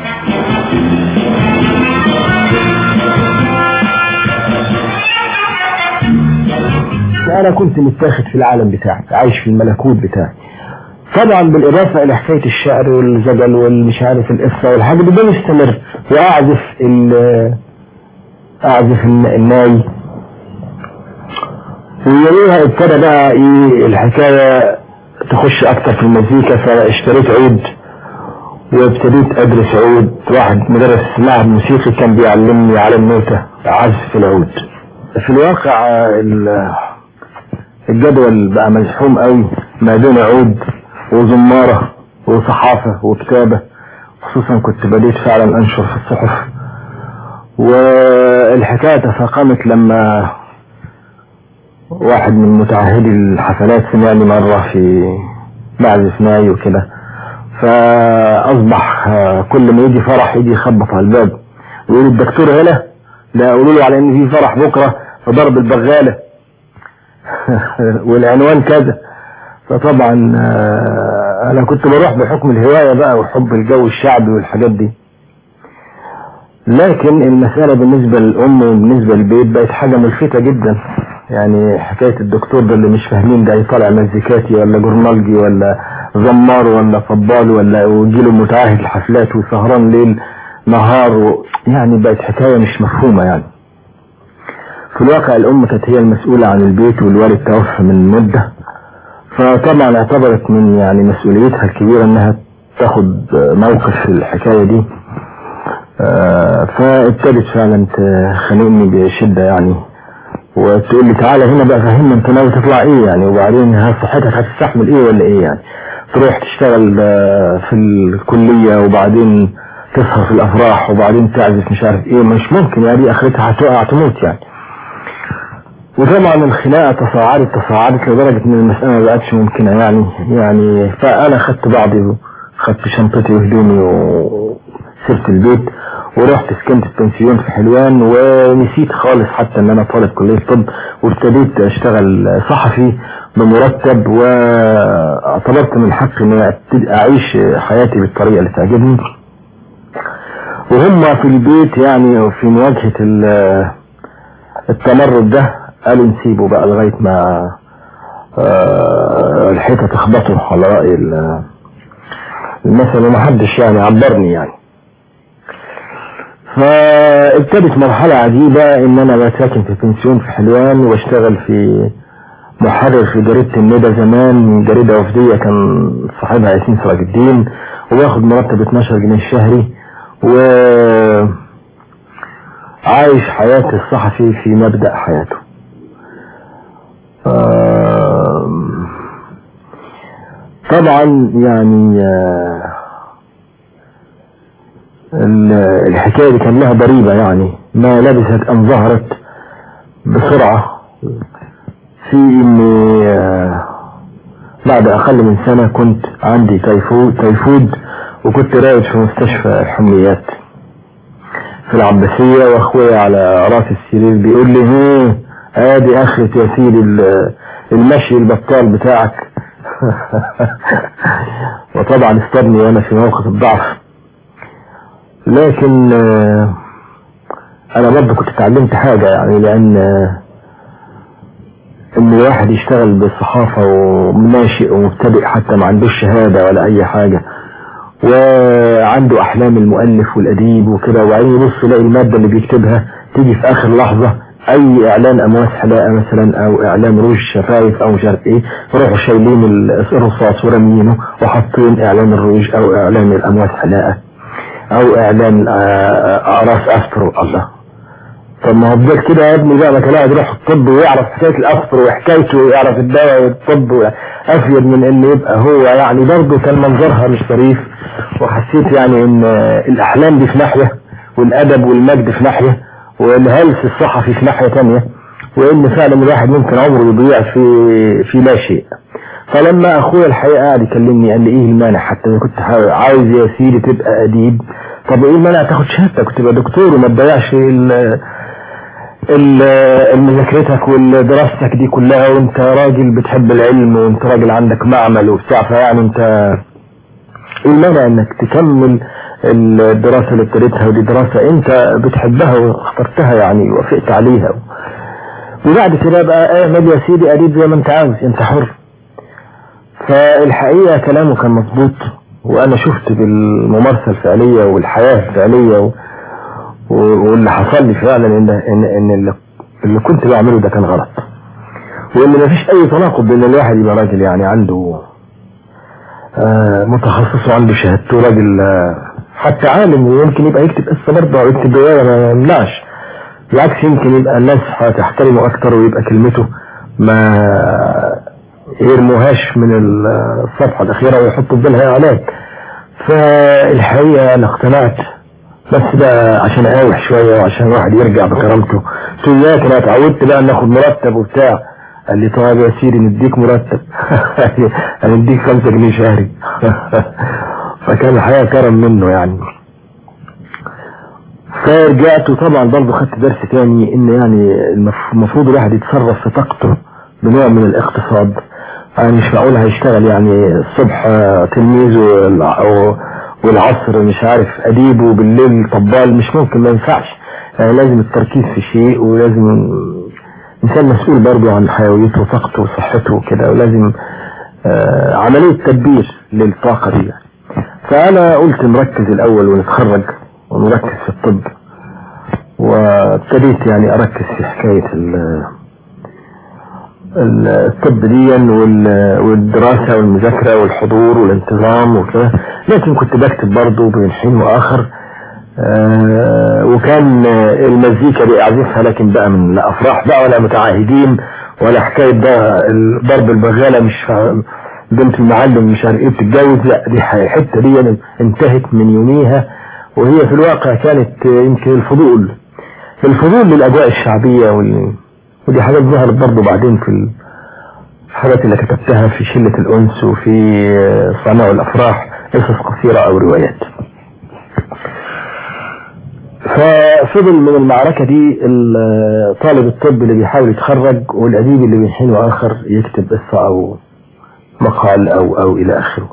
انا كنت متاخد في العالم بتاعي عايش في الملكوت بتاعي طبعا بالاضافه الى حكايه الشعر والزجل والمش عارف القصه والحاجه دي ده مستمر واعزف ال- اعزف الن- الناي ويوميها ابتدى بقى ايه الحكايه تخش اكتر في المزيكا فاشتريت عود وابتديت ادرس عود واحد مدرس معهد موسيقي كان بيعلمني على النوتة عزف العود في الواقع ال- الجدول بقى مزحوم قوي ما بين عود وزمارة وصحافة وكتابة خصوصا كنت بديت فعلا انشر في الصحف والحكاية تفاقمت لما واحد من متعهدي الحفلات سمعني مرة في بعزف ناي وكده فاصبح آه، كل ما يجي فرح يجي يخبط على الباب ويقول الدكتور هنا لا قولوا له على ان في فرح بكره فضرب البغاله والعنوان كذا فطبعا آه، انا كنت بروح بحكم الهوايه بقى وحب الجو الشعبي والحاجات دي لكن المسألة بالنسبة للأم وبالنسبة للبيت بقت حاجة ملفتة جدا يعني حكاية الدكتور ده اللي مش فاهمين ده يطلع مزيكاتي ولا جورنالجي ولا زمار ولا فضال ولا ويجيله متعاهد الحفلات وسهران ليل نهار و... يعني بقت حكاية مش مفهومة يعني في الواقع الأم كانت هي المسؤولة عن البيت والوالد توفى من مدة فطبعا اعتبرت من يعني مسؤوليتها الكبيرة انها تاخد موقف في الحكاية دي آه، فابتدت فعلا تخانقني بشدة يعني وتقول لي تعالى هنا بقى فهمنا انت ناوي تطلع ايه يعني وبعدين ها صحتك هتستحمل ايه ولا ايه يعني تروح تشتغل آه، في الكلية وبعدين تسهر في الافراح وبعدين تعزف مش عارف ايه مش ممكن يعني دي اخرتها هتقع تموت يعني وطبعا الخناقة تصاعدت تصاعدت لدرجة ان المسألة ما بقتش ممكنة يعني يعني فانا خدت بعضي خدت شنطتي وهدومي وسبت البيت ورحت سكنت البنسيون في حلوان ونسيت خالص حتى ان انا طالب كلية طب وابتديت اشتغل صحفي بمرتب واعتبرت من حقي ان ابتدي اعيش حياتي بالطريقة اللي تعجبني وهم في البيت يعني في مواجهة ال- التمرد ده قالوا نسيبه بقى لغاية ما آه، الحيطة تخبطه على رأي ال- المثل ومحدش يعني عبرني يعني فابتدت مرحلة عجيبة ان انا بقى ساكن في بنسيون في حلوان واشتغل في محرر في جريدة الندى زمان جريدة وفدية كان صاحبها ياسين سراج الدين وباخد مرتب 12 جنيه شهري و عايش حياة الصحفي في مبدأ حياته آم، طبعا يعني آه، ال- الحكاية دي كان لها ضريبة يعني ما لبثت أن ظهرت بسرعة في إني آه، بعد أقل من سنة كنت عندي تيفود, تيفود وكنت رايد في مستشفى الحميات في العباسية واخويا على راس السرير بيقول لي هيه ادي اخرة يا سيدي ال- المشي البطال بتاعك وطبعا استبني وانا في موقف الضعف لكن آه، انا برضه كنت اتعلمت حاجة يعني لان آه، ان الواحد يشتغل بالصحافة وناشئ ومبتدئ حتى ما عندوش شهادة ولا اي حاجة وعنده احلام المؤلف والاديب وكده وبعدين يبص يلاقي المادة اللي بيكتبها تيجي في اخر لحظة اي اعلان امواس حلاقة مثلا او اعلان روج شفايف او مش عارف ايه يروحوا شايلين ال- الرصاص ورمينه وحاطين اعلان الروج او اعلان الامواس حلاقة او اعلان آه، اقراص افترو الله طب ما هو بدك كده يا ابني بقى ما كان قاعد يروح الطب ويعرف حكايه الافتر وحكايته ويعرف الدواء والطب افيد من ان يبقى هو يعني برضه كان منظرها مش ظريف وحسيت يعني ان الاحلام دي في ناحيه والادب والمجد في ناحيه والهلس الصحفي في ناحيه ثانيه وان فعلا الواحد ممكن عمره يضيع في في لا شيء فلما اخويا الحقيقه قاعد يكلمني قال لي ايه المانع حتى انا كنت حا- عايز يا سيدي تبقى اديب طب ايه المانع تاخد شهادتك وتبقى دكتور وما تضيعش ال- ال- مذاكرتك ودراستك دي كلها وانت راجل بتحب العلم وانت راجل عندك معمل وبتاع فيعني انت ايه المانع انك تكمل الدراسة اللي ابتديتها ودي دراسة انت بتحبها واخترتها يعني وافقت عليها وبعد كده بقى اعمل يا سيدي اديب زي ما انت عاوز انت حر فالحقيقة كلامه كان مظبوط وانا شفت بالممارسة الفعلية والحياة الفعلية و... و- واللي حصل لي فعلا ان ان, إن اللي, اللي كنت بعمله ده كان غلط وان مفيش اي تناقض بين الواحد يبقى راجل يعني عنده آه متخصص وعنده شهادته راجل آه حتى عالم ويمكن يبقى يكتب قصه برضه او يكتب روايه ما يمنعش بالعكس يمكن يبقى الناس هتحترمه اكتر ويبقى كلمته ما يرموهاش من الصفحه الاخيره ويحطوا في بالها اعلان فالحقيقه انا اقتنعت بس ده عشان اقاوح شوية وعشان الواحد يرجع بكرامته قلت له ازيك انا اتعودت بقى ناخد مرتب وبتاع قال لي طيب يا سيدي نديك مرتب هنديك خمسة جنيه شهري فكان الحقيقة كرم منه يعني فرجعت وطبعا برضه خدت درس تاني ان يعني المف- المفروض الواحد يتصرف في طاقته بنوع من الاقتصاد يعني مش معقول هيشتغل يعني الصبح آه، تلميذ والع- و- والعصر مش عارف اديب وبالليل طبال مش ممكن ما ينفعش يعني لازم التركيز في شيء ولازم انسان مسؤول برضه عن حيويته وطاقته وصحته وكده ولازم آه، عملية تدبير للطاقة دي يعني. فأنا قلت نركز الأول ونتخرج ونركز في الطب وابتديت يعني أركز في حكاية ال- ال- الطب دي وال- والدراسة والمذاكرة والحضور والانتظام وكده لكن كنت بكتب برضه بين حين وآخر آه، وكان آه، المزيكا دي أعزفها لكن بقى من لا أفراح بقى ولا متعاهدين ولا حكاية بقى ال- ضرب البغالة مش فا- بنت المعلم مش عارف ايه بتتجوز لا دي ح- الحتة دي انتهت من يوميها وهي في الواقع كانت آه، يمكن الفضول الفضول للأجواء الشعبية وال... ودي حاجات ظهرت برضه بعدين في الحاجات اللي كتبتها في شلة الأنس وفي آه، صناع الأفراح قصص قصيرة أو روايات ففضل من المعركة دي ال- طالب الطب اللي بيحاول يتخرج والأديب اللي بين حين وآخر يكتب قصة أو مقال أو أو إلى آخره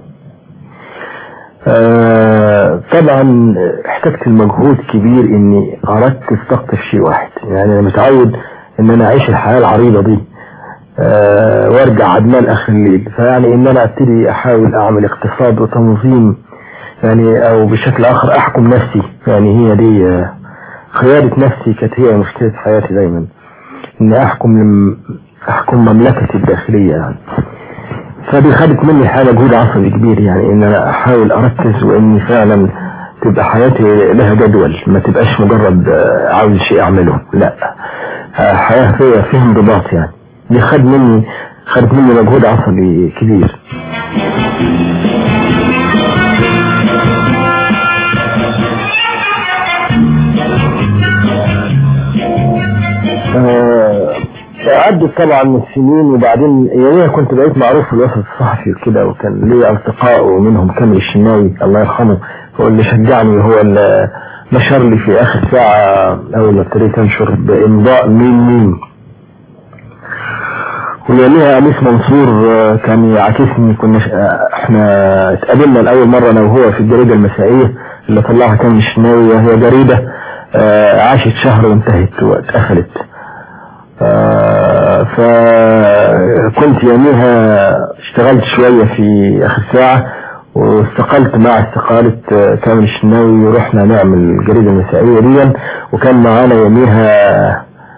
آه، طبعا احتجت المجهود كبير اني اركز طاقتي في شيء واحد يعني انا متعود ان انا اعيش الحياة العريضة دي آه، وارجع عدمان اخر الليل فيعني ان انا ابتدي احاول اعمل اقتصاد وتنظيم يعني او بشكل اخر احكم نفسي يعني هي دي آه، قيادة نفسي كانت هي مشكلة حياتي دايما ان احكم لم احكم مملكتي الداخلية يعني فدي خدت مني حاجة مجهود عصبي كبير يعني ان انا احاول اركز واني فعلا تبقى حياتي لها جدول ما تبقاش مجرد آه، عاوز شيء اعمله لا آه، حياة فيها فيها انضباط يعني دي خد مني خدت مني مجهود عصبي كبير آه، عدت طبعا من سنين وبعدين يعني كنت بقيت معروف في الوسط الصحفي وكده وكان لي اصدقاء ومنهم كامل الشناوي الله يرحمه هو اللي شجعني وهو اللي نشر لي في اخر ساعة اول ما ابتديت انشر بامضاء مين مين ويوميها أنيس منصور آه، كان يعاكسني كنا ش- آه، احنا اتقابلنا لأول مرة أنا وهو في الجريدة المسائية اللي طلعها كان الشناوي وهي جريدة آه، عاشت شهر وانتهت واتقفلت آه، فكنت يوميها اشتغلت شوية في آخر ساعة واستقلت مع استقالة آه، كامل الشناوي ورحنا نعمل الجريدة المسائية دي وكان معانا يوميها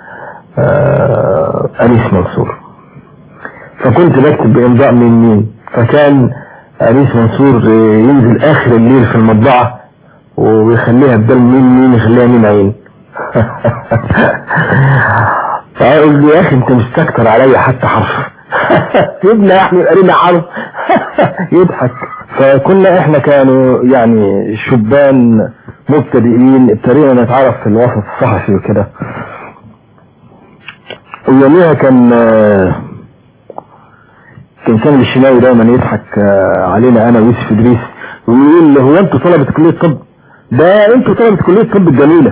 آه، أنيس منصور فكنت بكتب بإمضاء من مين فكان أنيس منصور آه، ينزل آخر الليل في المطبعة ويخليها بدل مين مين يخليها مين عين فأقول له يا أخي أنت مستكتر عليا حتى حرف سيبنا يا أحمد قرينا حرف يضحك فكنا احنا كانوا يعني شبان مبتدئين ابتدينا نتعرف في الوسط الصحفي وكده ويوميها كان آه، كان كامل الشناوي دايما يضحك آه، علينا انا ويوسف ادريس ويقول هو انتوا طلبة كلية طب ده انتوا طلبة كلية طب الجميلة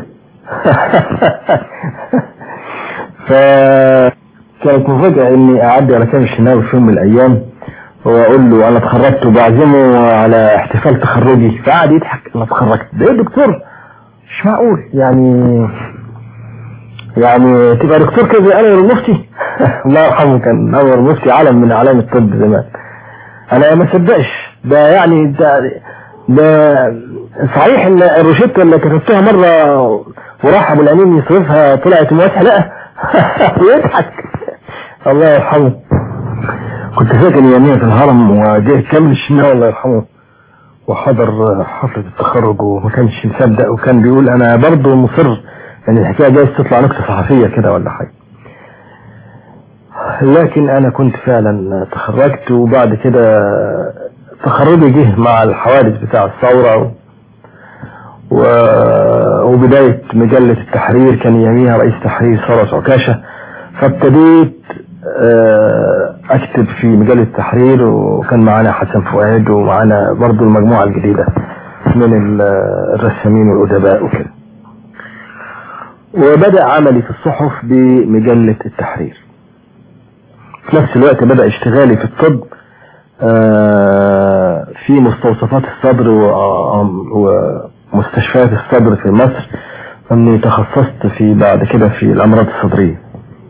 فكانت مفاجأة اني اعدي على كامل الشناوي في يوم من الايام واقول له انا اتخرجت وبعزمه على احتفال تخرجي فقعد يضحك انا اتخرجت ده ايه دكتور مش معقول يعني يعني تبقى دكتور كده زي انور المفتي الله يرحمه كان انور المفتي علم من اعلام الطب زمان انا ما صدقش ده يعني ده ده صحيح ان الروشته اللي كتبتها مره وراح ابو الامين يصرفها طلعت مواد لا ويضحك الله يرحمه كنت ساكن يوميا في الهرم وجه كامل الشناوي الله يرحمه وحضر حفلة التخرج وما كانش مصدق وكان بيقول انا برضه مصر ان الحكاية جايز تطلع نكتة صحفية كده ولا حاجة لكن انا كنت فعلا تخرجت وبعد كده تخرجي جه مع الحوادث بتاع الثورة و... و... وبداية مجلة التحرير كان يميها رئيس تحرير ثروت عكاشة فابتديت آه، اكتب في مجلة التحرير وكان معانا حسن فؤاد ومعانا برضو المجموعة الجديدة من ال- الرسامين والادباء وكده وبدأ عملي في الصحف بمجلة التحرير في نفس الوقت بدأ اشتغالي في الطب آه، في مستوصفات الصدر و- ومستشفيات الصدر في مصر اني تخصصت في بعد كده في الامراض الصدرية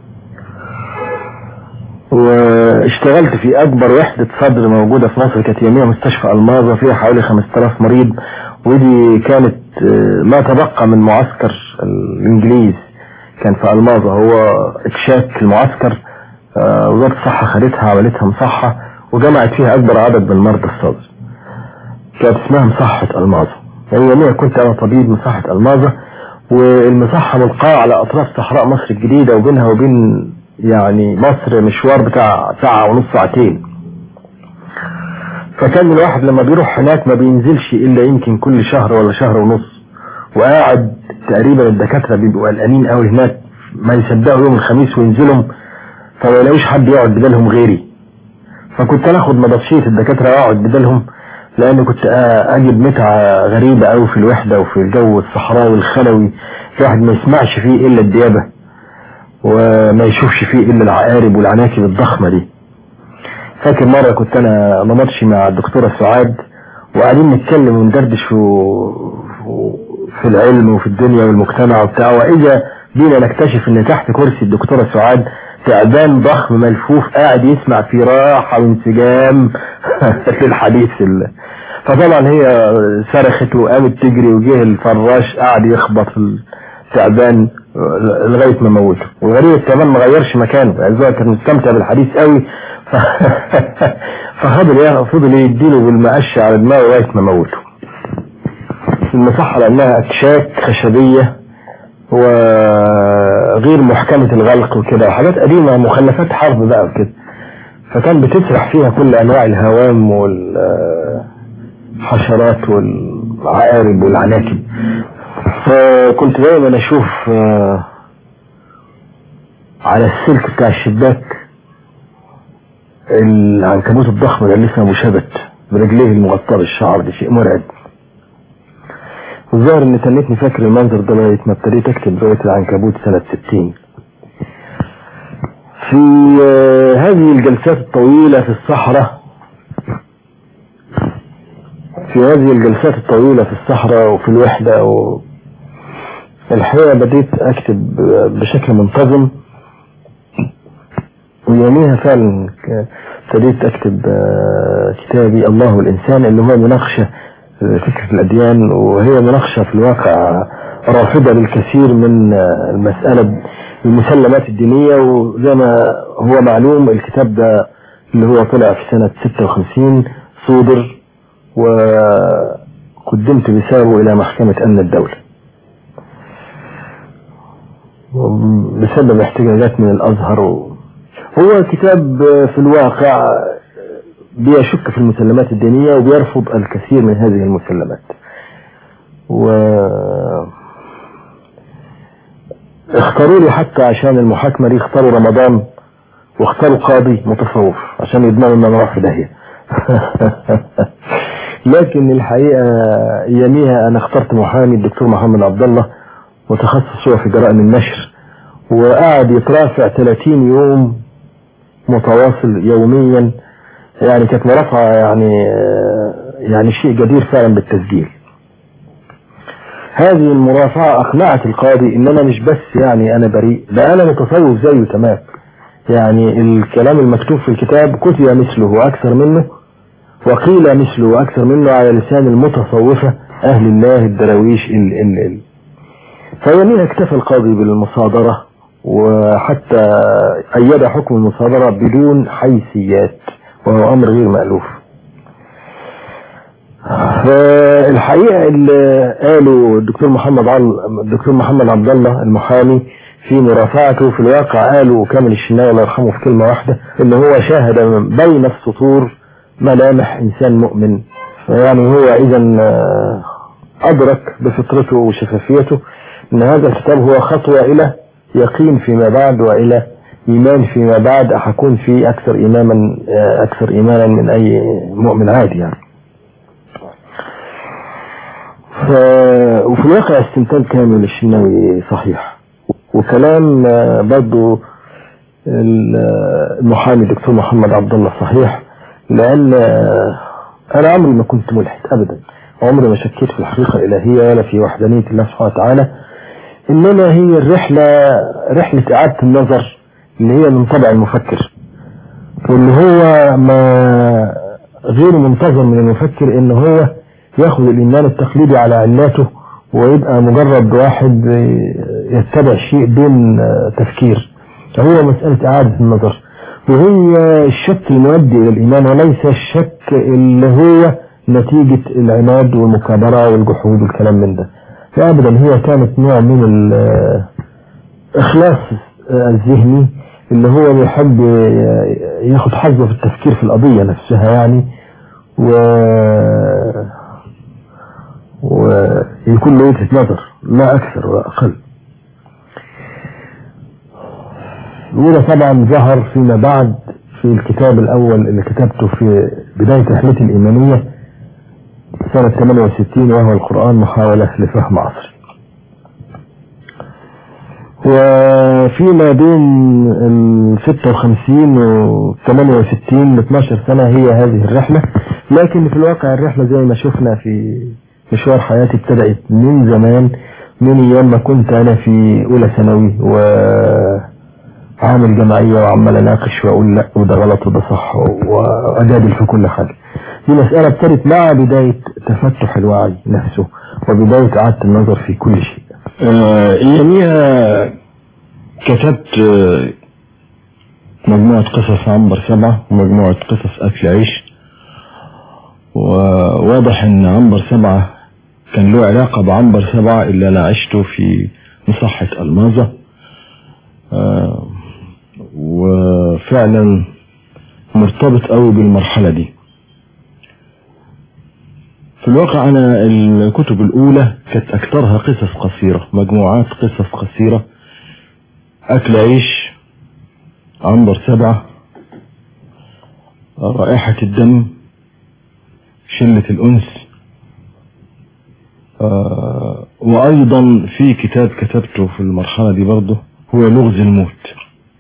واشتغلت في اكبر وحدة صدر موجودة في مصر كانت يوميا مستشفى الماظة فيها حوالي 5000 مريض ودي كانت آه، ما تبقى من معسكر الانجليز كان في الماظة هو اكشاك المعسكر آه، وزارة الصحة خدتها عملتها مصحة وجمعت فيها اكبر عدد من مرضى الصدر كانت اسمها مصحة الماظة يعني يوميا كنت انا طبيب مصحة الماظة والمصحة ملقاة على اطراف صحراء مصر الجديدة وبينها وبين يعني مصر مشوار بتاع ساعة ونص ساعتين فكان الواحد لما بيروح هناك ما بينزلش الا يمكن كل شهر ولا شهر ونص وقاعد تقريبا الدكاترة بيبقوا قلقانين قوي هناك ما يصدقوا يوم الخميس وينزلهم فما يلاقوش حد يقعد بدالهم غيري فكنت انا اخد مضافشية الدكاترة واقعد بدالهم لان كنت آ- اجد متعة غريبة قوي في الوحدة وفي الجو الصحراوي الخلوي الواحد ما يسمعش فيه الا الديابة وما يشوفش فيه الا العقارب والعناكب الضخمة دي فاكر مرة كنت انا نمطشي مع الدكتورة سعاد وقاعدين نتكلم وندردش في, في العلم وفي الدنيا والمجتمع وبتاع واذا بينا نكتشف ان تحت كرسي الدكتورة سعاد تعبان ضخم ملفوف قاعد يسمع في راحة وانسجام في الحديث ال... فطبعا هي صرخت وقامت تجري وجه الفراش قاعد يخبط في التعبان لغاية ما موته وغريب التعبان ما غيرش مكانه يعني الزوج كان مستمتع بالحديث قوي ف... ففضل يا- فضل يديله بالمقش على دماغه لغاية ما موته المصحة لأنها أكشاك خشبية وغير محكمة الغلق وكده وحاجات قديمة مخلفات حرب بقى وكده فكان بتسرح فيها كل أنواع الهوام والحشرات والعقارب والعناكب فكنت دايما أشوف آه، على السلك بتاع الشباك العنكبوت الضخم ده اللي اسمه مشبت برجليه المغطاة بالشعر ده شيء مرعب الظاهر ان تنتني فاكر المنظر ده لغايه ما ابتديت اكتب روايه العنكبوت سنه 60 في آه، هذه الجلسات الطويله في الصحراء في هذه الجلسات الطويله في الصحراء وفي الوحده و الحقيقه بديت اكتب آه، بشكل منتظم ويوميها فعلا ك- ابتديت اكتب آه، كتابي الله والانسان اللي هو مناقشه آه، فكره الاديان وهي مناقشه في الواقع رافضه للكثير من آه، المساله المسلمات الدينيه وزي ما هو معلوم الكتاب ده اللي هو طلع في سنه 56 صودر وقدمت بسببه الى محكمه امن الدوله بسبب احتجاجات من الازهر و... هو كتاب في الواقع بيشك في المسلمات الدينية وبيرفض الكثير من هذه المسلمات و اختاروا لي حتى عشان المحاكمة دي اختاروا رمضان واختاروا قاضي متصوف عشان يضمنوا ان انا اروح في داهية لكن الحقيقة يوميها انا اخترت محامي الدكتور محمد عبد الله متخصص هو في جرائم النشر وقعد يترافع 30 يوم متواصل يوميا يعني كانت مرافعة يعني يعني شيء جدير فعلا بالتسجيل هذه المرافعة أقنعت القاضي إن أنا مش بس يعني أنا بريء ده أنا متصوف زيه تمام يعني الكلام المكتوب في الكتاب كتب مثله وأكثر منه وقيل مثله وأكثر منه على لسان المتصوفة أهل الله الدراويش ال ال ال فيوميها اكتفى القاضي بالمصادرة وحتى أيد حكم المصادرة بدون حيثيات وهو أمر غير مألوف فالحقيقة اللي قاله الدكتور محمد عل... الدكتور محمد عبد الله المحامي في مرافعته في الواقع قالوا كامل الشناوي الله يرحمه في كلمة واحدة ان هو شاهد بين السطور ملامح انسان مؤمن يعني هو اذا ادرك بفطرته وشفافيته ان هذا الكتاب هو خطوة الى يقين فيما بعد والى إيمان فيما بعد هكون فيه أكثر إيمانا أكثر إيمانا من أي مؤمن عادي يعني ف... وفي الواقع استمثال كامل الشناوي صحيح وكلام آه، برضو ال- المحامي الدكتور محمد عبد الله صحيح لأن آه، أنا عمري ما كنت ملحد أبدا عمري ما شكيت في الحقيقة الإلهية ولا في وحدانية الله سبحانه وتعالى إنما هي الرحلة رحلة إعادة النظر اللي هي من طبع المفكر واللي هو ما غير منتظر من المفكر إن هو ياخذ الإيمان التقليدي على علاته ويبقى مجرد واحد يتبع شيء دون تفكير فهو مسألة إعادة النظر وهي الشك المؤدي إلى الإيمان وليس الشك اللي هو نتيجة العناد والمكابرة والجحود والكلام من ده فأبدا هي كانت نوع من الإخلاص الذهني اللي هو بيحب ياخد حظه في التفكير في القضية نفسها يعني و ويكون له وجهة نظر لا أكثر ولا أقل وده طبعا ظهر فيما بعد في الكتاب الأول اللي كتبته في بداية رحلتي الإيمانية سنة 68 وهو القرآن محاولة لفهم عصري وفيما بين ال 56 و 68 ل 12 سنة هي هذه الرحلة لكن في الواقع الرحلة زي ما شفنا في مشوار حياتي ابتدأت من زمان من ايام ما كنت انا في اولى ثانوي وعامل جمعية وعمال اناقش واقول لا وده غلط وده صح واجادل في كل حاجة دي مسألة ابتدت مع بداية تفتح الوعي نفسه وبداية اعادة النظر في كل شيء آه يوميها كتبت آه، مجموعة قصص عنبر سبعة ومجموعة قصص أكل عيش وواضح ان عنبر سبعة كان له علاقة بعنبر سبعة اللي انا عشته في مصحة الماظة آه، وفعلا مرتبط قوي بالمرحلة دي في الواقع انا الكتب الاولى كانت اكثرها قصص قصيرة مجموعات قصص قصيرة اكل عيش عنبر سبعة رائحة الدم شلة الأنس آه وأيضا في كتاب كتبته في المرحلة دي برضه هو لغز الموت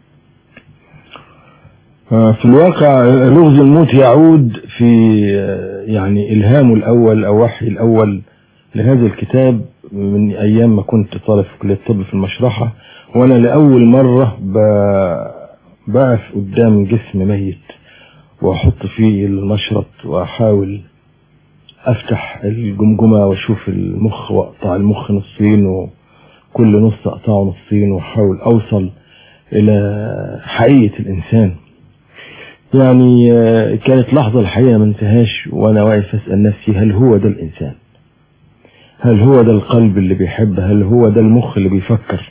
آه في الواقع لغز الموت يعود في آه يعني إلهامه الأول أو وحي الأول لهذا الكتاب من أيام ما كنت طالب في كلية الطب في المشرحة وأنا لأول مرة بقف قدام جسم ميت وأحط فيه المشرط وأحاول افتح الجمجمة واشوف المخ واقطع المخ نصين وكل نص اقطعه نصين واحاول اوصل الى حقيقة الانسان يعني كانت لحظة الحقيقة ما انتهاش وانا واقف اسأل نفسي هل هو ده الانسان هل هو ده القلب اللي بيحب هل هو ده المخ اللي بيفكر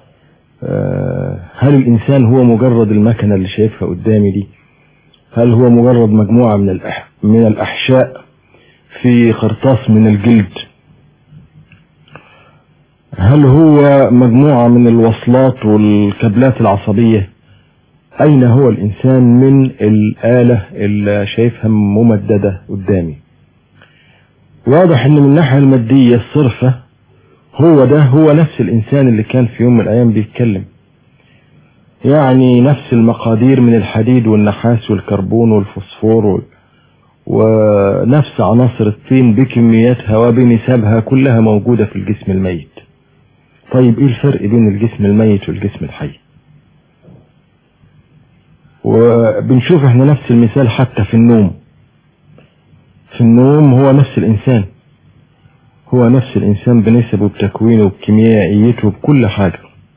هل الانسان هو مجرد المكنة اللي شايفها قدامي دي هل هو مجرد مجموعة من الأح من الاحشاء في قرطاس من الجلد هل هو مجموعة من الوصلات والكابلات العصبية أين هو الإنسان من الآلة اللي شايفها ممددة قدامي واضح أن من الناحية المادية الصرفة هو ده هو نفس الإنسان اللي كان في يوم من الأيام بيتكلم يعني نفس المقادير من الحديد والنحاس والكربون والفوسفور وال... ونفس عناصر الطين بكمياتها وبنسبها كلها موجودة في الجسم الميت طيب ايه الفرق بين الجسم الميت والجسم الحي وبنشوف احنا نفس المثال حتى في النوم في النوم هو نفس الانسان هو نفس الانسان بنسبه بتكوينه بكيميائيته بكل حاجة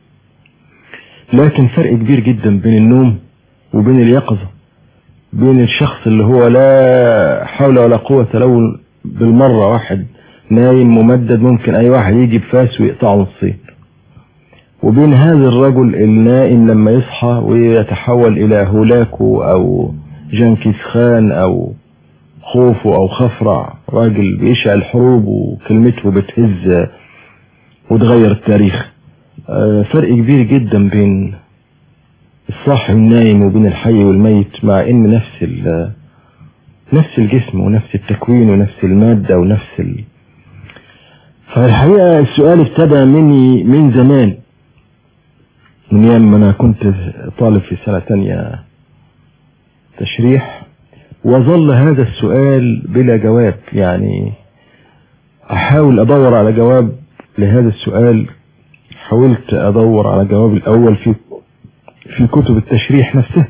لكن فرق كبير جدا بين النوم وبين اليقظة بين الشخص اللي هو لا حول ولا قوة له بالمرة واحد نايم ممدد ممكن اي واحد يجي بفاس ويقطعه نصين وبين هذا الرجل النائم لما يصحى ويتحول الى هولاكو او جنكيز خان او خوفو او خفرع راجل بيشعل حروب وكلمته بتهز وتغير التاريخ فرق كبير جدا بين الصاحي والنايم وبين الحي والميت مع ان نفس ال نفس الجسم ونفس التكوين ونفس المادة ونفس ال... فالحقيقة السؤال ابتدى مني من زمان من ايام ما انا كنت طالب في سنة تانية تشريح وظل هذا السؤال بلا جواب يعني احاول ادور على جواب لهذا السؤال حاولت ادور على جواب الاول في في كتب التشريح نفسها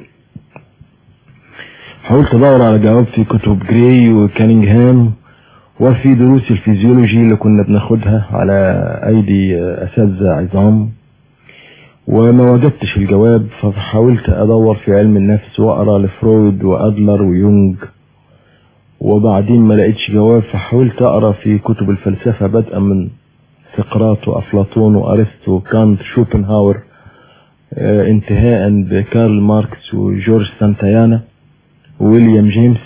حاولت ادور على جواب في كتب جراي وكانينغهام وفي دروس الفيزيولوجي اللي كنا بناخدها على ايدي اساتذه عظام وما وجدتش الجواب فحاولت ادور في علم النفس واقرا لفرويد وادلر ويونج وبعدين ما لقيتش جواب فحاولت اقرا في كتب الفلسفه بدءا من سقراط وافلاطون وارسطو وكانت شوبنهاور آه، انتهاء بكارل ماركس وجورج سانتايانا وويليام جيمس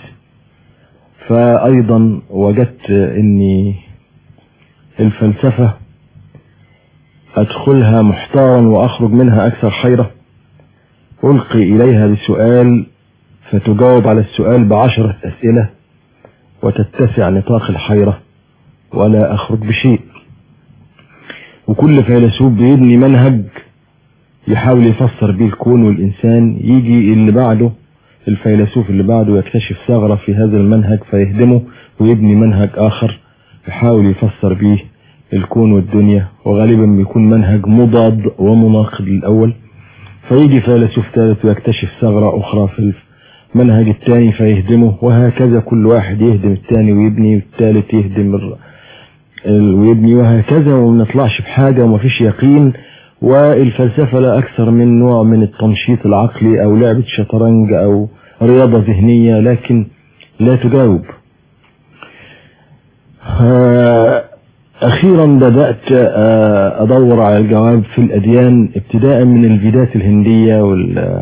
فايضا وجدت اني الفلسفه ادخلها محتارا واخرج منها اكثر حيره القي اليها بسؤال فتجاوب على السؤال بعشره اسئله وتتسع نطاق الحيره ولا اخرج بشيء وكل فيلسوف بيبني منهج يحاول يفسر بيه الكون والإنسان يجي اللي بعده الفيلسوف اللي بعده يكتشف ثغرة في هذا المنهج فيهدمه ويبني منهج آخر يحاول يفسر بيه الكون والدنيا وغالبا بيكون منهج مضاد ومناقض للأول فيجي فيلسوف ثالث ويكتشف ثغرة أخرى في المنهج الثاني فيهدمه وهكذا كل واحد يهدم الثاني ويبني والثالث يهدم ال- ال- ويبني وهكذا وما نطلعش بحاجة ومفيش يقين والفلسفة لا أكثر من نوع من التنشيط العقلي أو لعبة شطرنج أو رياضة ذهنية لكن لا تجاوب آه، أخيرا بدأت آه، أدور على الجواب في الأديان ابتداء من الفيدات الهندية وال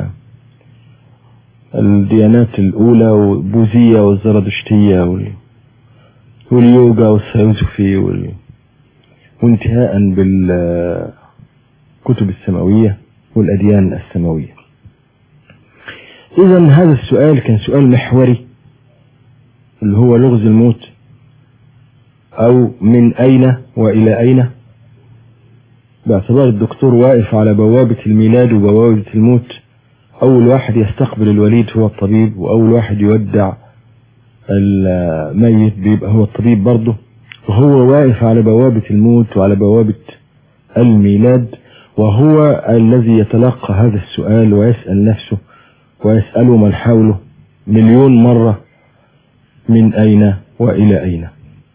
الديانات الأولى والبوذية والزرادشتية وال... واليوغا والسيوسفي وال... وانتهاء بالكتب السماوية والأديان السماوية إذا هذا السؤال كان سؤال محوري اللي هو لغز الموت أو من أين وإلى أين باعتبار الدكتور واقف على بوابة الميلاد وبوابة الموت أول واحد يستقبل الوليد هو الطبيب وأول واحد يودع الميت بيبقى هو الطبيب برضه وهو واقف على بوابة الموت وعلى بوابة الميلاد وهو الذي يتلقى هذا السؤال ويسأل نفسه ويسأله من حوله مليون مرة من أين وإلى أين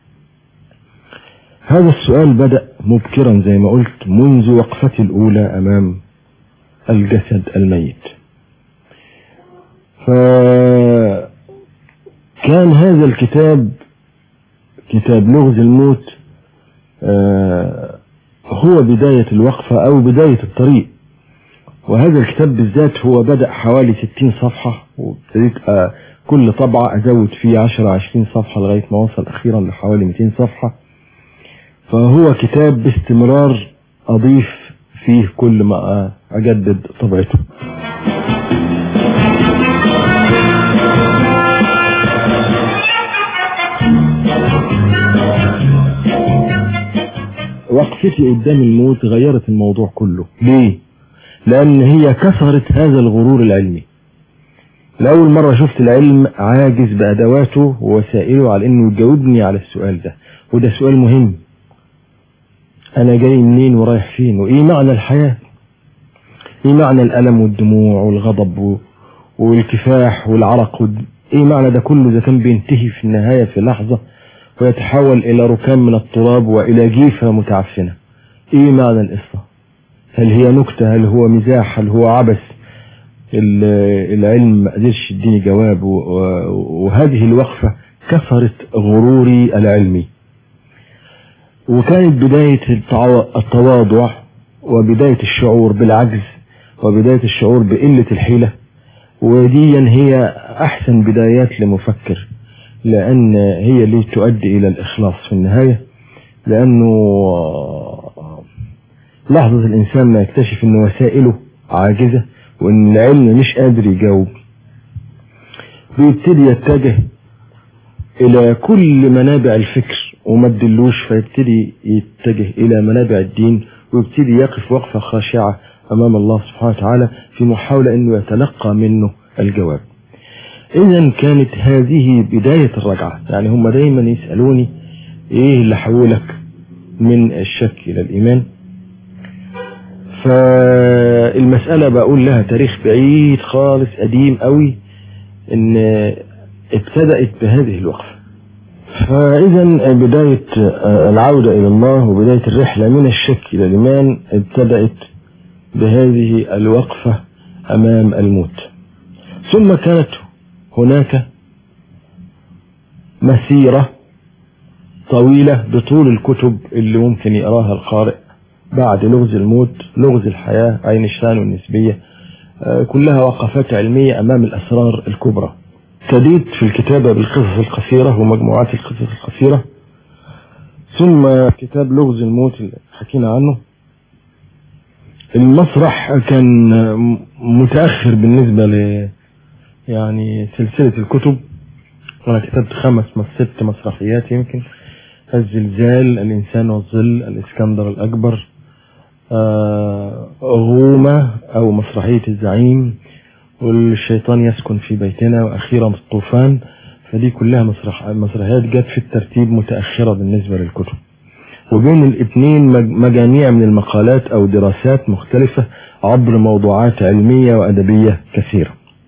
هذا السؤال بدأ مبكرا زي ما قلت منذ وقفتي الأولى أمام الجسد الميت فكان هذا الكتاب كتاب لغز الموت آه، هو بداية الوقفة أو بداية الطريق وهذا الكتاب بالذات هو بدأ حوالي 60 صفحة وابتديت آه، كل طبعة أزود فيه 10 20 صفحة لغاية ما وصل أخيرا لحوالي 200 صفحة فهو كتاب باستمرار أضيف فيه كل ما آه، أجدد طبعته وقفتي قدام الموت غيرت الموضوع كله ليه لان هي كسرت هذا الغرور العلمي لأول مرة شفت العلم عاجز بأدواته ووسائله على انه يجاوبني على السؤال ده وده سؤال مهم انا جاي منين ورايح فين وايه معنى الحياة ايه معنى الالم والدموع والغضب و- والكفاح والعرق والد... ايه معنى ده كله اذا كان بينتهي في النهاية في لحظة ويتحول الى ركام من التراب والى جيفة متعفنة ايه معنى القصة هل هي نكتة هل هو مزاح هل هو عبث ال- العلم ما قدرش يديني جواب و- و- وهذه الوقفة كسرت غروري العلمي وكانت بداية التعو- التواضع وبداية الشعور بالعجز وبداية الشعور بقلة الحيلة ودي هي أحسن بدايات لمفكر لأن هي اللي تؤدي إلى الإخلاص في النهاية لأنه لحظة الإنسان ما يكتشف أن وسائله عاجزة وان العلم مش قادر يجاوب بيبتدي يتجه الى كل منابع الفكر وما تدلوش فيبتدي يتجه الى منابع الدين ويبتدي يقف وقفة خاشعة امام الله سبحانه وتعالى في محاولة انه يتلقى منه الجواب اذا كانت هذه بداية الرجعة يعني هم دايما يسألوني ايه اللي حولك من الشك الى الايمان فالمسألة بقول لها تاريخ بعيد خالص قديم قوي ان ابتدأت بهذه الوقفة فإذا بداية العودة إلى الله وبداية الرحلة من الشك إلى الإيمان ابتدأت بهذه الوقفة أمام الموت ثم كانت هناك مسيرة طويلة بطول الكتب اللي ممكن يقراها القارئ بعد لغز الموت لغز الحياة أينشتاين والنسبية كلها وقفات علمية أمام الأسرار الكبرى ابتديت في الكتابة بالقصص القصيرة ومجموعات القصص القصيرة ثم كتاب لغز الموت اللي حكينا عنه المسرح كان متأخر بالنسبة ل يعني سلسلة الكتب أنا كتبت خمس ست مسرحيات يمكن الزلزال الإنسان والظل الإسكندر الأكبر آه غومة أو مسرحية الزعيم والشيطان يسكن في بيتنا وأخيرا الطوفان فدي كلها مسرح مسرحيات جت في الترتيب متأخرة بالنسبة للكتب وبين الاثنين مجاميع من المقالات أو دراسات مختلفة عبر موضوعات علمية وأدبية كثيرة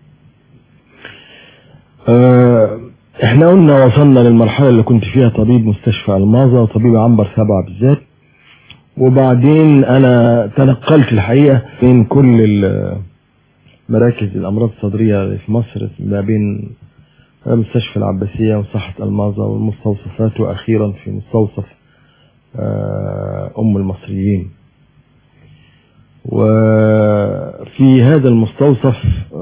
اه احنا قلنا وصلنا للمرحلة اللي كنت فيها طبيب مستشفى الماظة وطبيب عنبر سبعة بالذات وبعدين انا تنقلت الحقيقة بين كل مراكز الامراض الصدرية في مصر ما بين مستشفى العباسية وصحة الماظة والمستوصفات واخيرا في مستوصف ام المصريين وفي هذا المستوصف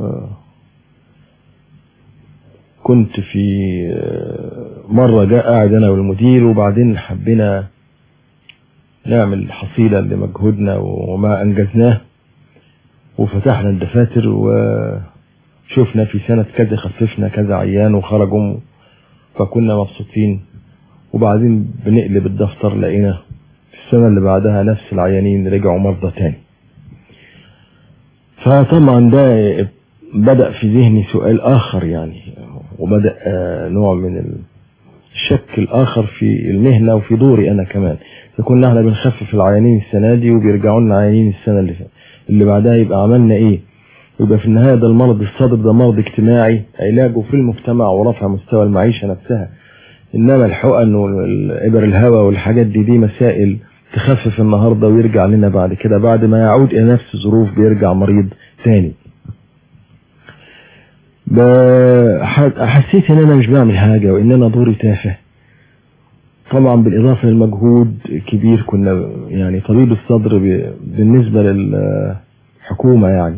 كنت في مرة جاء قاعد انا والمدير وبعدين حبينا نعمل حصيلة لمجهودنا وما انجزناه وفتحنا الدفاتر وشفنا في سنة كذا خففنا كذا عيان وخرجوا فكنا مبسوطين وبعدين بنقلب الدفتر لقينا في السنة اللي بعدها نفس العيانين رجعوا مرضى تاني فطبعا ده بدأ في ذهني سؤال آخر يعني وبدأ نوع من الشك الآخر في المهنة وفي دوري أنا كمان فكنا احنا بنخفف العيانين السنة دي وبيرجعوا لنا عيانين السنة اللي اللي بعدها يبقى عملنا ايه يبقى في النهاية ده المرض الصدر ده مرض اجتماعي علاجه في المجتمع ورفع مستوى المعيشة نفسها انما الحقن والابر الهواء والحاجات دي دي مسائل تخفف النهاردة ويرجع لنا بعد كده بعد ما يعود الى نفس الظروف بيرجع مريض تاني حسيت ان انا مش بعمل حاجة وان انا دوري تافه طبعا بالاضافة للمجهود كبير كنا يعني طبيب الصدر بالنسبة للحكومة يعني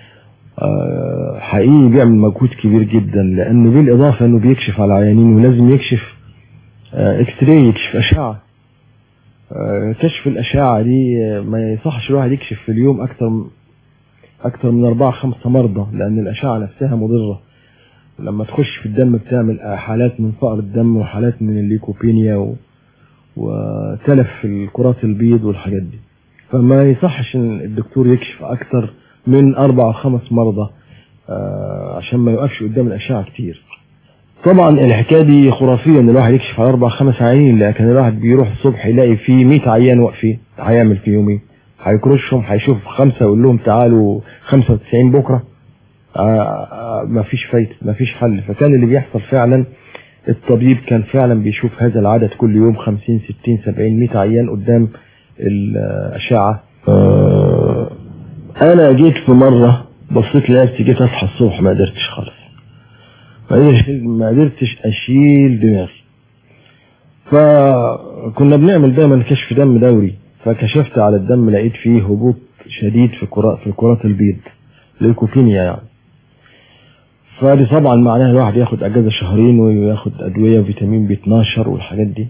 حقيقي بيعمل مجهود كبير جدا لانه بالاضافة انه بيكشف على العيانين ولازم يكشف اكس راي يكشف اشعة كشف الاشعة دي ما يصحش الواحد يكشف في اليوم اكتر اكتر من اربعة خمسة مرضى لان الاشعة نفسها مضرة لما تخش في الدم بتعمل حالات من فقر الدم وحالات من الليكوبينيا و... وتلف في الكرات البيض والحاجات دي فما يصحش ان الدكتور يكشف اكتر من اربع او خمس مرضى آه عشان ما يوقفش قدام الاشعه كتير طبعا الحكايه دي خرافيه ان الواحد يكشف على اربع خمس عيانين لكن الواحد بيروح الصبح يلاقي فيه 100 عيان واقفين هيعمل فيهم ايه؟ هيكرشهم هيشوف خمسه يقول لهم تعالوا 95 بكره آه ما فيش فايده ما فيش حل فكان اللي بيحصل فعلا الطبيب كان فعلا بيشوف هذا العدد كل يوم 50 60 70 100 عيان قدام الاشعه آه انا جيت في مره بصيت لنفسي جيت اصحى الصبح ما قدرتش خالص ما قدرتش ما قدرتش اشيل دماغي فكنا بنعمل دايما كشف دم دوري فكشفت على الدم لقيت فيه هبوط شديد في كرات في كرات البيض ليكوبينيا يعني فدي طبعا معناها الواحد ياخد اجازه شهرين وياخد ادويه وفيتامين بي 12 والحاجات دي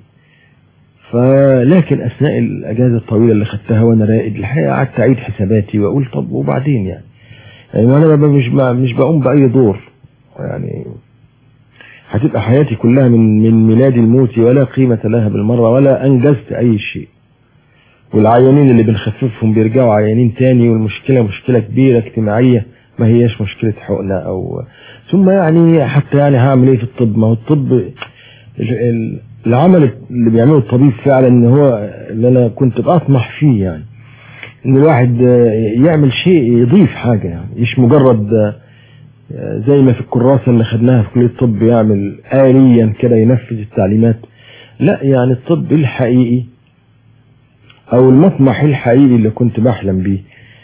فلكن اثناء الاجازه الطويله اللي خدتها وانا راقد الحقيقه قعدت اعيد حساباتي واقول طب وبعدين يعني يعني انا ببقى مش ب- مش بقوم باي دور يعني هتبقى حياتي كلها من من ميلادي الموتي ولا قيمة لها بالمرة ولا انجزت اي شيء والعيانين اللي بنخففهم بيرجعوا عيانين تاني والمشكلة مشكلة كبيرة اجتماعية ما هياش مشكلة حقنة او ثم يعني حتى يعني هعمل ايه في الطب ما هو الطب ال- ال- العمل اللي بيعمله الطبيب فعلا ان هو اللي انا كنت بطمح فيه يعني ان الواحد آه، يعمل شيء يضيف حاجة يعني مش مجرد آه، آه، زي ما في الكراسة اللي خدناها في كلية الطب يعمل آليا كده ينفذ التعليمات لا يعني الطب الحقيقي او المطمح الحقيقي اللي كنت بحلم بيه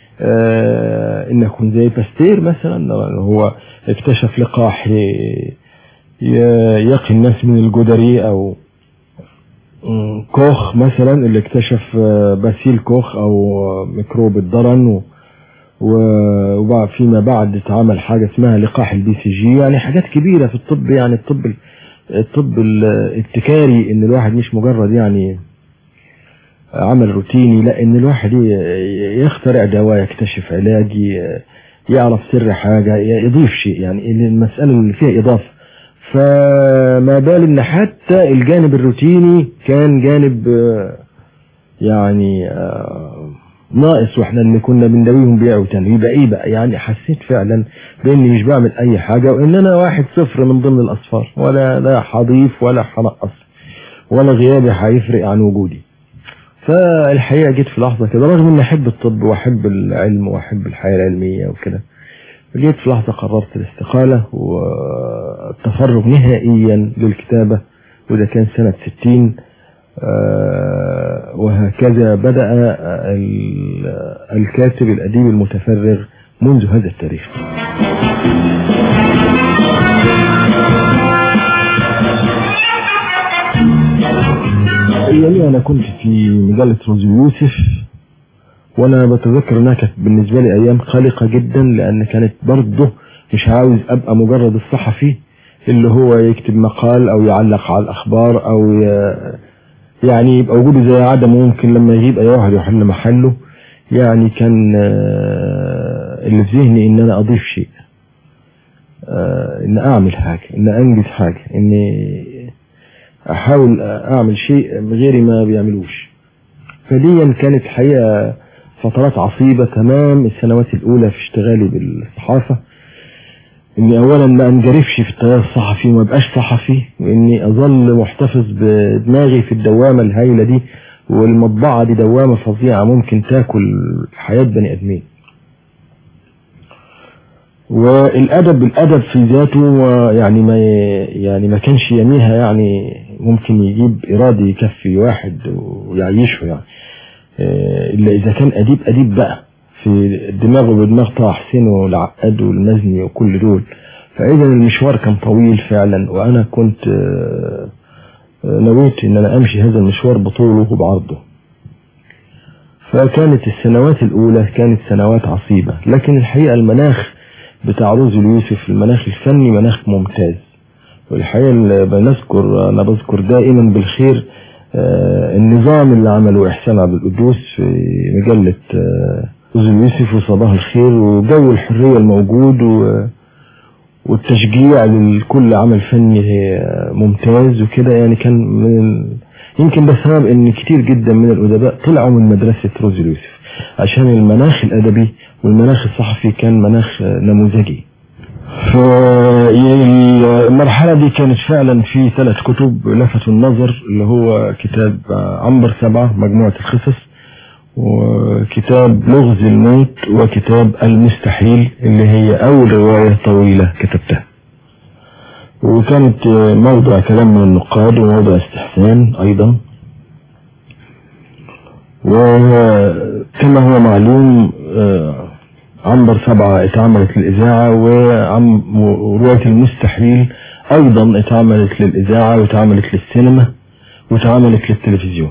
آه ان اكون زي باستير مثلا هو اكتشف لقاح ي- ي- يقي الناس من الجدري او مم، كوخ مثلا اللي اكتشف آه، باسيل كوخ او آه، ميكروب الضرن و- و- وبعد فيما بعد اتعمل حاجة اسمها لقاح البي سي جي يعني حاجات كبيرة في الطب يعني الطب ال- الطب الابتكاري ان الواحد مش مجرد يعني عمل روتيني لا ان الواحد ي- يخترع دواء يكتشف علاج ي- يعرف سر حاجة ي- يضيف شيء يعني إن المسألة اللي فيها إضافة فما بال ان حتى الجانب الروتيني كان جانب آه، يعني آه، ناقص واحنا اللي كنا بنداويهم بيع وتاني يبقى ايه بقى يعني حسيت فعلا باني مش بعمل اي حاجة وان انا واحد صفر من ضمن الاصفار ولا لا هضيف ولا هنقص ولا غيابي هيفرق عن وجودي فالحقيقة جيت في لحظة كده رغم اني احب الطب واحب العلم واحب الحياة العلمية وكده جيت في لحظة قررت الاستقالة والتفرغ نهائيا للكتابة وده كان سنة 60 آه، وهكذا بدأ ال- الكاتب الأديب المتفرغ منذ هذا التاريخ يعني أنا كنت في مجلة روزي يوسف وانا بتذكر انها كانت بالنسبه لي ايام قلقه جدا لان كانت برضه مش عاوز ابقى مجرد الصحفي اللي هو يكتب مقال او يعلق على الاخبار او ي... يعني يبقى وجودي زي عدم ممكن لما يجيب اي واحد يحل محله يعني كان آه، اللي في ذهني ان انا اضيف شيء آه، ان اعمل حاجه ان انجز حاجه اني احاول اعمل شيء غيري ما بيعملوش فديا كانت حقيقة فترات عصيبة تمام السنوات الأولى في اشتغالي بالصحافة إني أولا ما أنجرفش في التيار الصحفي وما بقاش صحفي وإني أظل محتفظ بدماغي في الدوامة الهايلة دي والمطبعة دي دوامة فظيعة ممكن تاكل حياة بني آدمين والادب الادب في ذاته يعني ما يعني ما كانش يميها يعني ممكن يجيب ارادي يكفي واحد ويعيشه يعني آه، الا اذا كان اديب اديب بقى في دماغه بدماغ طه حسين والعقاد والمزني وكل دول فاذا المشوار كان طويل فعلا وانا كنت آه، آه، نويت ان انا امشي هذا المشوار بطوله وبعرضه فكانت السنوات الاولى كانت سنوات عصيبة لكن الحقيقة المناخ بتاع روز اليوسف المناخ الفني مناخ ممتاز والحقيقة اللي بنذكر أنا بذكر دائما بالخير آه، النظام اللي عمله إحسان عبد القدوس في مجلة آه، روز اليوسف وصباح الخير وجو الحرية الموجود و- والتشجيع لكل عمل فني آه، ممتاز وكده يعني كان من ال... يمكن ده سبب ان كتير جدا من الادباء طلعوا من مدرسة روز اليوسف عشان المناخ الادبي والمناخ الصحفي كان مناخ آه، نموذجي فالمرحلة دي كانت فعلا في ثلاث كتب لفتوا النظر اللي هو كتاب آه، عنبر سبعة مجموعة القصص وكتاب لغز الموت وكتاب المستحيل اللي هي أول رواية طويلة كتبتها وكانت آه، موضع كلام من النقاد وموضع استحسان أيضا وكما هو معلوم آه، عنبر سبعة اتعملت للإذاعة وعم ورواية المستحيل أيضا اتعملت للإذاعة واتعملت للسينما واتعملت للتلفزيون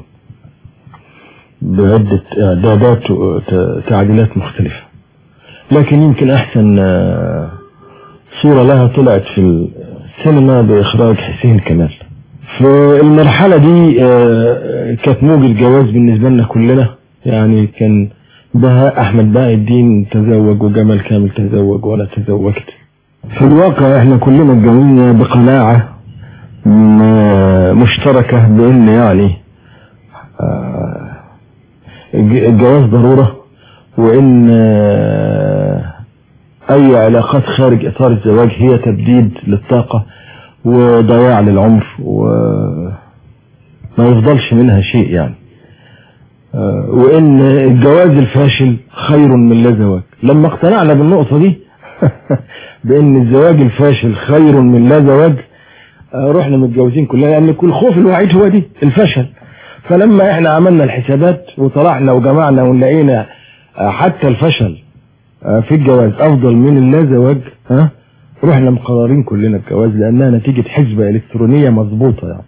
بعدة إعدادات وتعديلات مختلفة لكن يمكن أحسن آه، صورة لها طلعت في السينما بإخراج حسين كمال في المرحلة دي آه، كانت موجة جواز بالنسبة لنا كلنا يعني كان بهاء أحمد باقي الدين تزوج وجمال كامل تزوج وأنا تزوجت في الواقع احنا كلنا اتجوزنا بقناعة م- مشتركة بأن يعني آه، الج- الجواز ضرورة وإن آه، أي علاقات خارج إطار الزواج هي تبديد للطاقة وضياع للعمر وما يفضلش منها شيء يعني آه، وإن الجواز الفاشل خير من لا زواج لما اقتنعنا بالنقطة دي بأن الزواج الفاشل خير من لا زواج آه، رحنا متجوزين كلنا لأن كل خوف الوعيد هو دي الفشل فلما احنا عملنا الحسابات وطلعنا وجمعنا ولقينا آه، حتى الفشل آه، في الجواز افضل من اللا زواج ها رحنا مقررين كلنا الجواز لانها نتيجة حسبة الكترونية مظبوطة يعني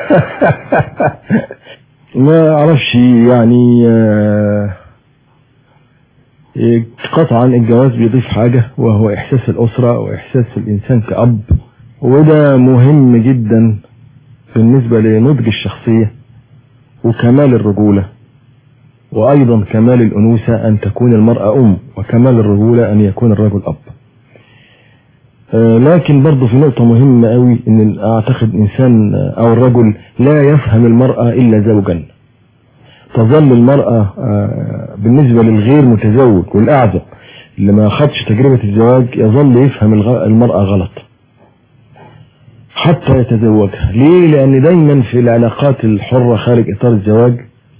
ما اعرفش يعني آه، إيه، قطعا الجواز بيضيف حاجة وهو احساس الاسرة واحساس الانسان كأب وده مهم جدا بالنسبة لنضج الشخصية وكمال الرجولة وأيضا كمال الأنوثة أن تكون المرأة أم وكمال الرجولة أن يكون الرجل أب آه، لكن برضه في نقطة مهمة قوي ان اعتقد انسان آه، او الرجل لا يفهم المرأة الا زوجا تظل المرأة آه، بالنسبة للغير متزوج والاعزب اللي ما خدش تجربة الزواج يظل يفهم الغ- المرأة غلط حتى يتزوجها ليه لان دايما في العلاقات الحرة خارج اطار الزواج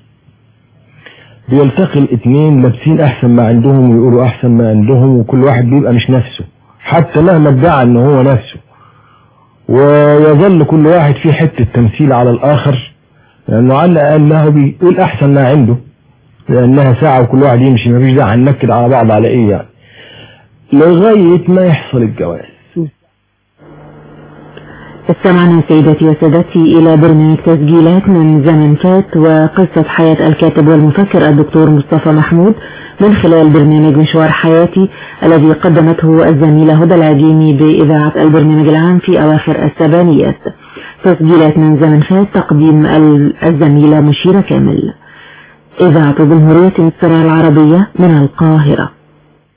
بيلتقي الاثنين لابسين احسن ما عندهم ويقولوا احسن ما عندهم وكل واحد بيبقى مش نفسه حتى مهما ادعى ان هو نفسه ويظل كل واحد في حتة تمثيل على الاخر لانه على الاقل له بيقول احسن ما عنده لانها ساعة وكل واحد يمشي مفيش داعي ننكد على بعض على ايه يعني لغاية ما يحصل الجواز استمعنا سيداتي وسادتي إلى برنامج تسجيلات من زمن فات وقصة حياة الكاتب والمفكر الدكتور مصطفى محمود من خلال برنامج مشوار حياتي الذي قدمته الزميلة هدى العجيمي بإذاعة البرنامج العام في أواخر السبعينيات تسجيلات من زمن فات تقديم ال- الزميلة مشيرة كامل إذاعة جمهورية مصر العربية من القاهرة